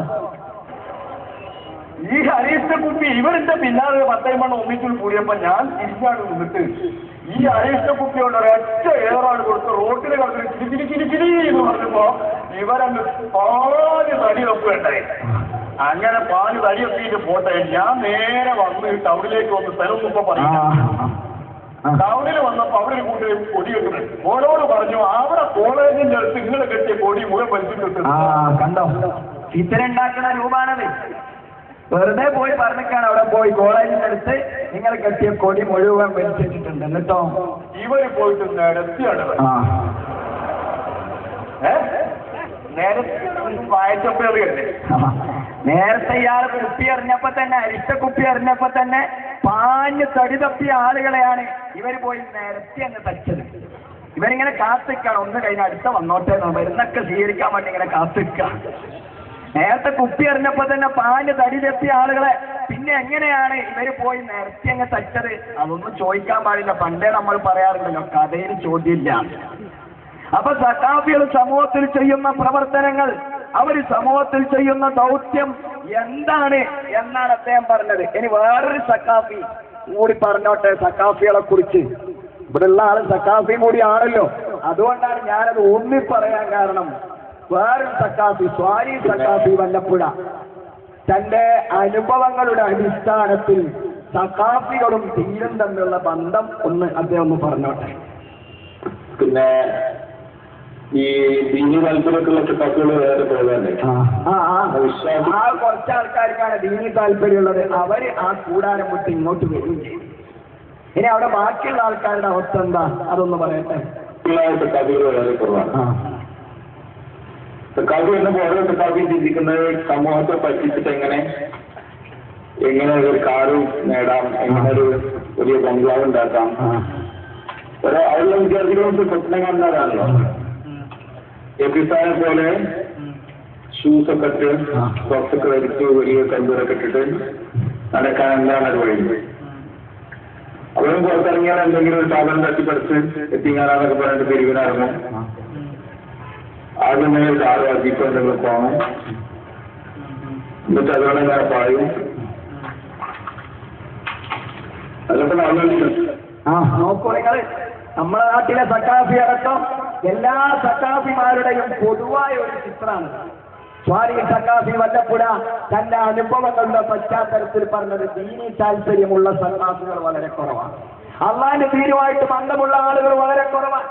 ഈ അരിഷ്ട കുപ്പി ഇവരുടെ പിന്നാലെ പത്തൈമണ്ണം ഒന്നിച്ചു കൂടിയപ്പോ ഞാൻ തിരിച്ചാണ് നിന്നിട്ട് ഈ അരിഷ്ട കുപ്പിയോട് ഒരൊറ്റ ഏറാണ് കൊടുത്ത് റോട്ടിൽ കിടന്ന് ചിരി ചിരി ചിരി ചിരി എന്ന് പറഞ്ഞപ്പോ ഇവരങ്ങ് പാല് തടി വെക്കുകയുണ്ടായി അങ്ങനെ പാല് തടി വെക്കിയിട്ട് പോട്ടെ ഞാൻ നേരെ വന്ന് ടൗണിലേക്ക് വന്ന് സ്ഥലം ഇപ്പൊ പറയാം ടൗണിൽ വന്നപ്പോ അവിടെ ഒരു കൂട്ടർ കൊടി വെക്കുന്നുണ്ട് ഓരോട് പറഞ്ഞു അവിടെ കോളേജിന്റെ അടുത്ത് ഇങ്ങനെ കെട്ടിയ കൊടി മുഴുവൻ വലിച്ചിട്ടുണ്ട് ആ കണ്ടോ ഉണ്ടാക്കുന്ന രൂപാണത് വെറുതെ പോയി പറഞ്ഞിട്ടാണ് അവിടെ പോയി കോളേജിന്റെ അടുത്ത് നിങ്ങൾ കെട്ടിയ കൊടി മുഴുവൻ വലിച്ചിട്ടിട്ടുണ്ട് എന്നിട്ടോ ഇവര് പോയിട്ട് നിരത്തിയാണ് ആ ഏ നേരത്തെ വായച്ചപ്പേറിയല്ലേ നേരത്തെ ഇയാൾ കുപ്പി എറിഞ്ഞപ്പോ തന്നെ അരിഷ്ട കുപ്പി എറിഞ്ഞപ്പോ തന്നെ പാഞ്ഞ് തടി തപ്പിയ ആളുകളെയാണ് ഇവർ പോയി നിരത്തി അങ്ങ് തച്ചത് ഇവരിങ്ങനെ കാത്തിക്കാണ് ഒന്ന് കഴിഞ്ഞ അടുത്ത വന്നോട്ടെ എന്ന് മരുന്നൊക്കെ സ്വീകരിക്കാൻ വേണ്ടി ഇങ്ങനെ കാത്തിക്ക നേരത്തെ കുപ്പി എറിഞ്ഞപ്പോ തന്നെ പാഞ്ഞ് തടി തപ്പിയ ആളുകളെ പിന്നെ എങ്ങനെയാണ് ഇവര് പോയി നിരത്തി അങ്ങ് തച്ചത് അതൊന്നും ചോദിക്കാൻ പാടില്ല പണ്ടേ നമ്മൾ പറയാറുണ്ടല്ലോ കഥയിൽ ചോദ്യമില്ല അപ്പൊ സക്കാഫികൾ സമൂഹത്തിൽ ചെയ്യുന്ന പ്രവർത്തനങ്ങൾ അവർ സമൂഹത്തിൽ ചെയ്യുന്ന ദൗത്യം എന്താണ് എന്നാണ് അദ്ദേഹം പറഞ്ഞത് ഇനി വേറൊരു സക്കാഫി കൂടി പറഞ്ഞോട്ടെ സക്കാഫികളെ കുറിച്ച് ഇവിടെയുള്ള ആള് സക്കാഫിയും കൂടി ആണല്ലോ അതുകൊണ്ടാണ് ഞാനത് ഊന്നി പറയാൻ കാരണം വേറൊരു സക്കാഫി സ്വാരി സക്കാഫി വല്ലപ്പുഴ തന്റെ അനുഭവങ്ങളുടെ അടിസ്ഥാനത്തിൽ സക്കാഫികളും തീരും തമ്മിലുള്ള ബന്ധം ഒന്ന് അദ്ദേഹം ഒന്ന് പറഞ്ഞോട്ടെ പിന്നെ ഈ ദീനി താല്പര്യമൊക്കെയുള്ള കിട്ടാക്കുകൾ വേറെ പോകാല്ലേ ആ ആ ആ കുറച്ച് ആൾക്കാർക്കാണ് ദീനി താല്പര്യമുള്ളത് അവര് ആ കൂടാരം വിട്ട് ഇങ്ങോട്ട് വരും ചെയ്യും ഇനി അവിടെ ബാക്കിയുള്ള ആൾക്കാരുടെ അവസ്ഥ എന്താ അതൊന്ന് പറയട്ടെ കിട്ടാക്കുകൾ വളരെ കുറവാണ് കിട്ടാക്ക് എന്നപ്പോ ഓരോ കിട്ടാക്കും ചിന്തിക്കുന്നത് സമൂഹത്തെ പറ്റിച്ചിട്ട് എങ്ങനെ എങ്ങനെ ഒരു കാറും നേടാം എങ്ങനെ ഒരു വലിയ ബംഗ്ലാവ് ഉണ്ടാക്കാം ഒരു അവരുടെ വിദ്യാർത്ഥികൾക്ക് സ്വപ്നം കണ്ടതാണല്ലോ എബിസാനെ പോലെ ഷൂസ് ഒക്കെ ഇട്ട് സോക്സ് ഒക്കെ ധരിച്ച് വലിയ കമ്പൂരൊക്കെ ഇട്ടിട്ട് നടക്കാൻ എന്താണ് അത് വഴി അവരും പുറത്തിറങ്ങിയാൽ എന്തെങ്കിലും ഒരു സാധനം തട്ടിപ്പറിച്ച് എത്തിങ്ങാനാന്നൊക്കെ പറഞ്ഞിട്ട് പെരുവിനിറങ്ങും ആദ്യമേ ഒരു ആറ് വാക്കിപ്പോ എന്തെങ്കിലും പോകണം എന്നിട്ട് അതുകൊണ്ട് ഇങ്ങനെ പായും അതൊക്കെ നടന്നിട്ടുണ്ട് ആ നോക്കൂ നിങ്ങൾ നമ്മുടെ നാട്ടിലെ സക്കാഫി അടക്കം എല്ലാ സക്കാഫിമാരുടെയും പൊതുവായ ഒരു ചിത്രമാണ് സ്വാരി സക്കാഫി വല്ലപ്പുഴ തന്റെ അനുഭവങ്ങളുടെ പശ്ചാത്തലത്തിൽ പറഞ്ഞത് ദീനി താല്പര്യമുള്ള സക്കാഫികൾ വളരെ കുറവാണ് അള്ളാന്റെ തീരുമായിട്ട് ബന്ധമുള്ള ആളുകൾ വളരെ കുറവാണ്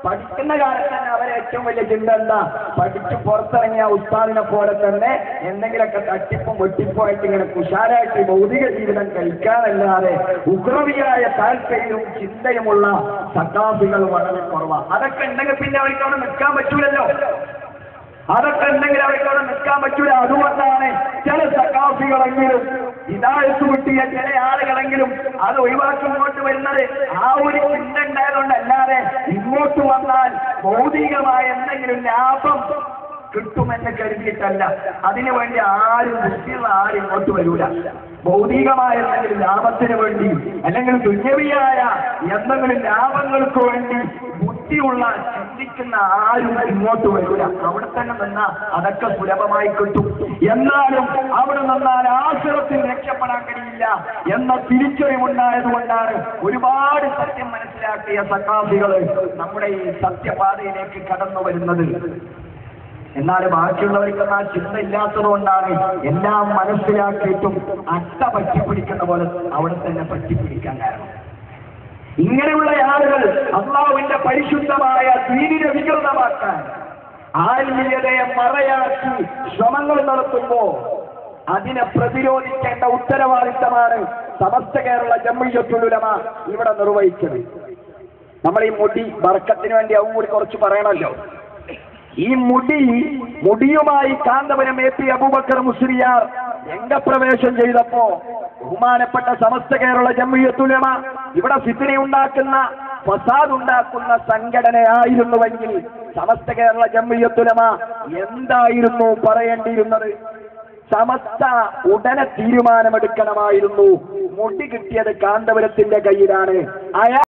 പഠിക്കുന്ന കാലത്ത് തന്നെ അവരെ ഏറ്റവും വലിയ ചിന്ത എന്താ പഠിച്ച് പുറത്തിറങ്ങിയ ഉസ്താദിനെ പോലെ തന്നെ എന്തെങ്കിലുമൊക്കെ തട്ടിപ്പും വെട്ടിപ്പും ആയിട്ട് ഇങ്ങനെ കുശാലായിട്ട് ഭൗതിക ജീവിതം കഴിക്കാനല്ലാതെ ഉഗ്രവിയായ താല്പര്യവും ചിന്തയുമുള്ള സക്കാഫികൾ വളരെ കുറവാണ് അതൊക്കെ ഉണ്ടെങ്കിൽ പിന്നെ അവർക്ക് അവിടെ നിൽക്കാൻ പറ്റൂലല്ലോ അതൊക്കെ ഉണ്ടെങ്കിൽ അവർക്ക് അവിടെ നിൽക്കാൻ പറ്റൂല അതുകൊണ്ടാണ് ചില സക്കാഫികളെങ്കിലും ഇതായത്ത് കിട്ടിയ ചില ആളുകളെങ്കിലും അത് ഒഴിവാക്കി ഇങ്ങോട്ട് വരുന്നത് ആ ഒരു ചിന്ത ഉണ്ടായതുകൊണ്ടല്ലാതെ ഇങ്ങോട്ട് വന്നാൽ ഭൗതികമായ എന്തെങ്കിലും ലാഭം കിട്ടുമെന്ന് കരുതിയിട്ടല്ല അതിനു വേണ്ടി ആരും ബുദ്ധിയുള്ള ആരും ഇങ്ങോട്ട് വരൂല ഭൗതികമായ എന്തെങ്കിലും ലാഭത്തിന് വേണ്ടി അല്ലെങ്കിൽ ദുന്യവിയായ എന്തെങ്കിലും ലാഭങ്ങൾക്ക് വേണ്ടി ബുദ്ധിയുള്ള ചിന്തിക്കുന്ന ആരും ഇങ്ങോട്ട് വരൂല അവിടെ തന്നെ നിന്നാ അതൊക്കെ സുലഭമായി കിട്ടും എന്നാലും അവിടെ നിന്നാൽ ആശ്രത്തിൽ രക്ഷപ്പെടാൻ കഴിയില്ല എന്ന തിരിച്ചറിവുണ്ടായത് കൊണ്ടാണ് ഒരുപാട് സത്യം മനസ്സിലാക്കിയ സക്കാഫികള് നമ്മുടെ ഈ സത്യപാതയിലേക്ക് കടന്നു വരുന്നത് എന്നാൽ ബാക്കിയുള്ളവർക്ക് ആ ചിന്ത ഇല്ലാത്തത് കൊണ്ടാണ് എല്ലാം മനസ്സിലാക്കിയിട്ടും അട്ട പറ്റിപ്പിടിക്കുന്ന പോലെ അവിടെ തന്നെ പറ്റിപ്പിടിക്കാൻ കാരണം ഇങ്ങനെയുള്ള ആളുകൾ അള്ളാഹുവിന്റെ പരിശുദ്ധമായ ദീനിനെ വികൃതമാക്കാൻ ആത്മീയതയെ മറയാക്കി ശ്രമങ്ങൾ നടത്തുമ്പോ അതിനെ പ്രതിരോധിക്കേണ്ട ഉത്തരവാദിത്തമാണ് സമസ്ത കേരള ജമ്മിയത്തുലുലമ ഇവിടെ നിർവഹിച്ചത് നമ്മൾ ഈ മുടി ബർക്കത്തിന് വേണ്ടി അതും കൂടി കുറച്ച് പറയണമല്ലോ ഈ മുടി മുടിയുമായി കാന്തപുരം എ പി അബൂബക്കർ മുസ്ലിയാർ രംഗപ്രവേശം ചെയ്തപ്പോ ബഹുമാനപ്പെട്ട സമസ്ത കേരള ജമ്മിയത്തുലമ ഇവിടെ ഫിത്തിനെ ഉണ്ടാക്കുന്ന ഫസാദ് ഉണ്ടാക്കുന്ന സംഘടനയായിരുന്നുവെങ്കിൽ സമസ്ത കേരള ജമ്മിയത്തുലമ എന്തായിരുന്നു പറയേണ്ടിയിരുന്നത് സമസ്ത ഉടനെ തീരുമാനമെടുക്കണമായിരുന്നു മുടി കിട്ടിയത് കാന്തപുരത്തിന്റെ കയ്യിലാണ് അയാൾ